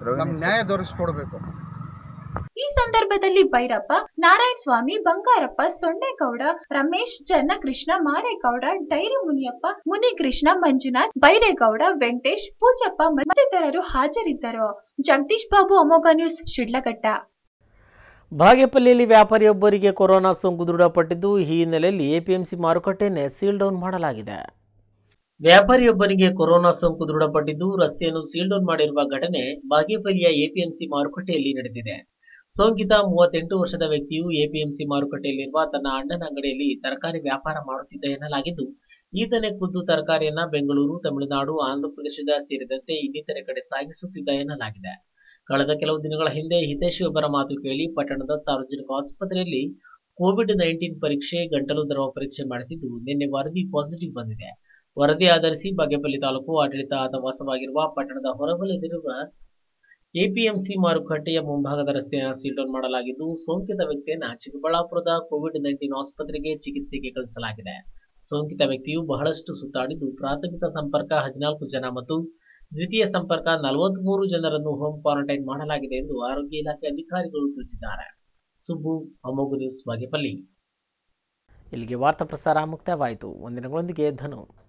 Speaker 10: ನಮ್ಗೆ ನ್ಯಾಯ ದೊರಕಿಸ್ಕೊಡ್ಬೇಕು
Speaker 9: ಈ ಸಂದರ್ಭದಲ್ಲಿ ಭೈರಪ್ಪ ನಾರಾಯಣ ಸ್ವಾಮಿ ಬಂಗಾರಪ್ಪ ಸೊನ್ನೇಗೌಡ ರಮೇಶ್ ಚನ್ನಕೃಷ್ಣ ಮಾರೇಗೌಡ ಡೈರಿ ಮುನಿಯಪ್ಪ ಮುನಿಕೃಷ್ಣ ಮಂಜುನಾಥ್ ಬೈರೇಗೌಡ ವೆಂಕಟೇಶ್ ಪೂಜಪ್ಪ ಮತ್ತಿತರರು ಹಾಜರಿದ್ದರು ಜಗದೀಶ್ ಬಾಬು ಅಮೋಘ ನ್ಯೂಸ್ ಶಿಡ್ಲಘಟ್ಟ
Speaker 1: ಬಾಗೇಪಲ್ಲಿಯಲ್ಲಿ ವ್ಯಾಪಾರಿಯೊಬ್ಬರಿಗೆ ಕೊರೋನಾ ಸೋಂಕು ದೃಢಪಟ್ಟಿದ್ದು ಈ ಹಿನ್ನೆಲೆಯಲ್ಲಿ ಎಪಿಎಂಸಿ ಮಾರುಕಟ್ಟೆಯನ್ನೇ ಸೀಲ್ ಡೌನ್ ಮಾಡಲಾಗಿದೆ ವ್ಯಾಪಾರಿಯೊಬ್ಬರಿಗೆ ಕೊರೋನಾ ಸೋಂಕು ದೃಢಪಟ್ಟಿದ್ದು ರಸ್ತೆಯನ್ನು ಸೀಲ್ ಡೌನ್ ಮಾಡಿರುವ ಘಟನೆ ಬಾಗೇಪಲ್ಲಿಯ ಎಪಿಎಂಸಿ ಮಾರುಕಟ್ಟೆಯಲ್ಲಿ ನಡೆದಿದೆ ಸೋಂಕಿತ ಮೂವತ್ತೆಂಟು ವರ್ಷದ ವ್ಯಕ್ತಿಯು ಎಪಿಎಂಸಿ ಮಾರುಕಟ್ಟೆಯಲ್ಲಿರುವ ತನ್ನ ಅಣ್ಣನ ಅಂಗಡಿಯಲ್ಲಿ ತರಕಾರಿ ವ್ಯಾಪಾರ ಮಾಡುತ್ತಿದ್ದ ಎನ್ನಲಾಗಿದ್ದು ಈತನೇ ಖುದ್ದು ತರಕಾರಿಯನ್ನ ಬೆಂಗಳೂರು ತಮಿಳುನಾಡು ಆಂಧ್ರಪ್ರದೇಶದ ಸೇರಿದಂತೆ ಇನ್ನಿತರೆ ಕಡೆ ಸಾಗಿಸುತ್ತಿದ್ದ ಎನ್ನಲಾಗಿದೆ ಕಳೆದ ಕೆಲವು ದಿನಗಳ ಹಿಂದೆ ಹಿತೈಷಿಯೊಬ್ಬರ ಮಾತು ಕೇಳಿ ಪಟ್ಟಣದ ಸಾರ್ವಜನಿಕ ಆಸ್ಪತ್ರೆಯಲ್ಲಿ ಕೋವಿಡ್ ನೈನ್ಟೀನ್ ಪರೀಕ್ಷೆ ಗಂಟಲು ದ್ರವ ಪರೀಕ್ಷೆ ಮಾಡಿಸಿದ್ದು ನಿನ್ನೆ ವರದಿ ಪಾಸಿಟಿವ್ ಬಂದಿದೆ ವರದಿ ಆಧರಿಸಿ ಬಾಗೇಪಲ್ಲಿ ತಾಲೂಕು ಆಡಳಿತ ವಾಸವಾಗಿರುವ ಪಟ್ಟಣದ ಹೊರವಲಯದಲ್ಲಿರುವ ಎಪಿಎಂಸಿ ಮಾರುಕಟ್ಟೆಯ ಮುಂಭಾಗದ ರಸ್ತೆಯನ್ನು ಸೀಲ್ ಡೌನ್ ಮಾಡಲಾಗಿದ್ದು ಸೋಂಕಿತ ವ್ಯಕ್ತಿಯನ್ನ ಚಿಕ್ಕಬಳ್ಳಾಪುರದ ಕೋವಿಡ್ ನೈನ್ಟೀನ್ ಆಸ್ಪತ್ರೆಗೆ ಚಿಕಿತ್ಸೆಗೆ ಕಳಿಸಲಾಗಿದೆ ಸೋಂಕಿತ ವ್ಯಕ್ತಿಯು ಬಹಳಷ್ಟು ಸುತ್ತಾಡಿದ್ದು ಪ್ರಾಥಮಿಕ ಸಂಪರ್ಕ ಹದಿನಾಲ್ಕು ಜನ ಮತ್ತು ದ್ವಿತೀಯ ಸಂಪರ್ಕ ನಲವತ್ಮೂರು ಜನರನ್ನು ಹೋಮ್ ಕ್ವಾರಂಟೈನ್ ಮಾಡಲಾಗಿದೆ ಎಂದು ಆರೋಗ್ಯ ಇಲಾಖೆ ಅಧಿಕಾರಿಗಳು ತಿಳಿಸಿದ್ದಾರೆ ಸುಬ್ಬು ಅಮೋಘ ನ್ಯೂಸ್ ಬಾಗೇಪಲ್ಲಿ ಇಲ್ಲಿಗೆ ವಾರ್ತಾ ಪ್ರಸಾರ ಮುಕ್ತಾಯವಾಯಿತು ಒಂದಿನಗಳೊಂದಿಗೆ ಧನು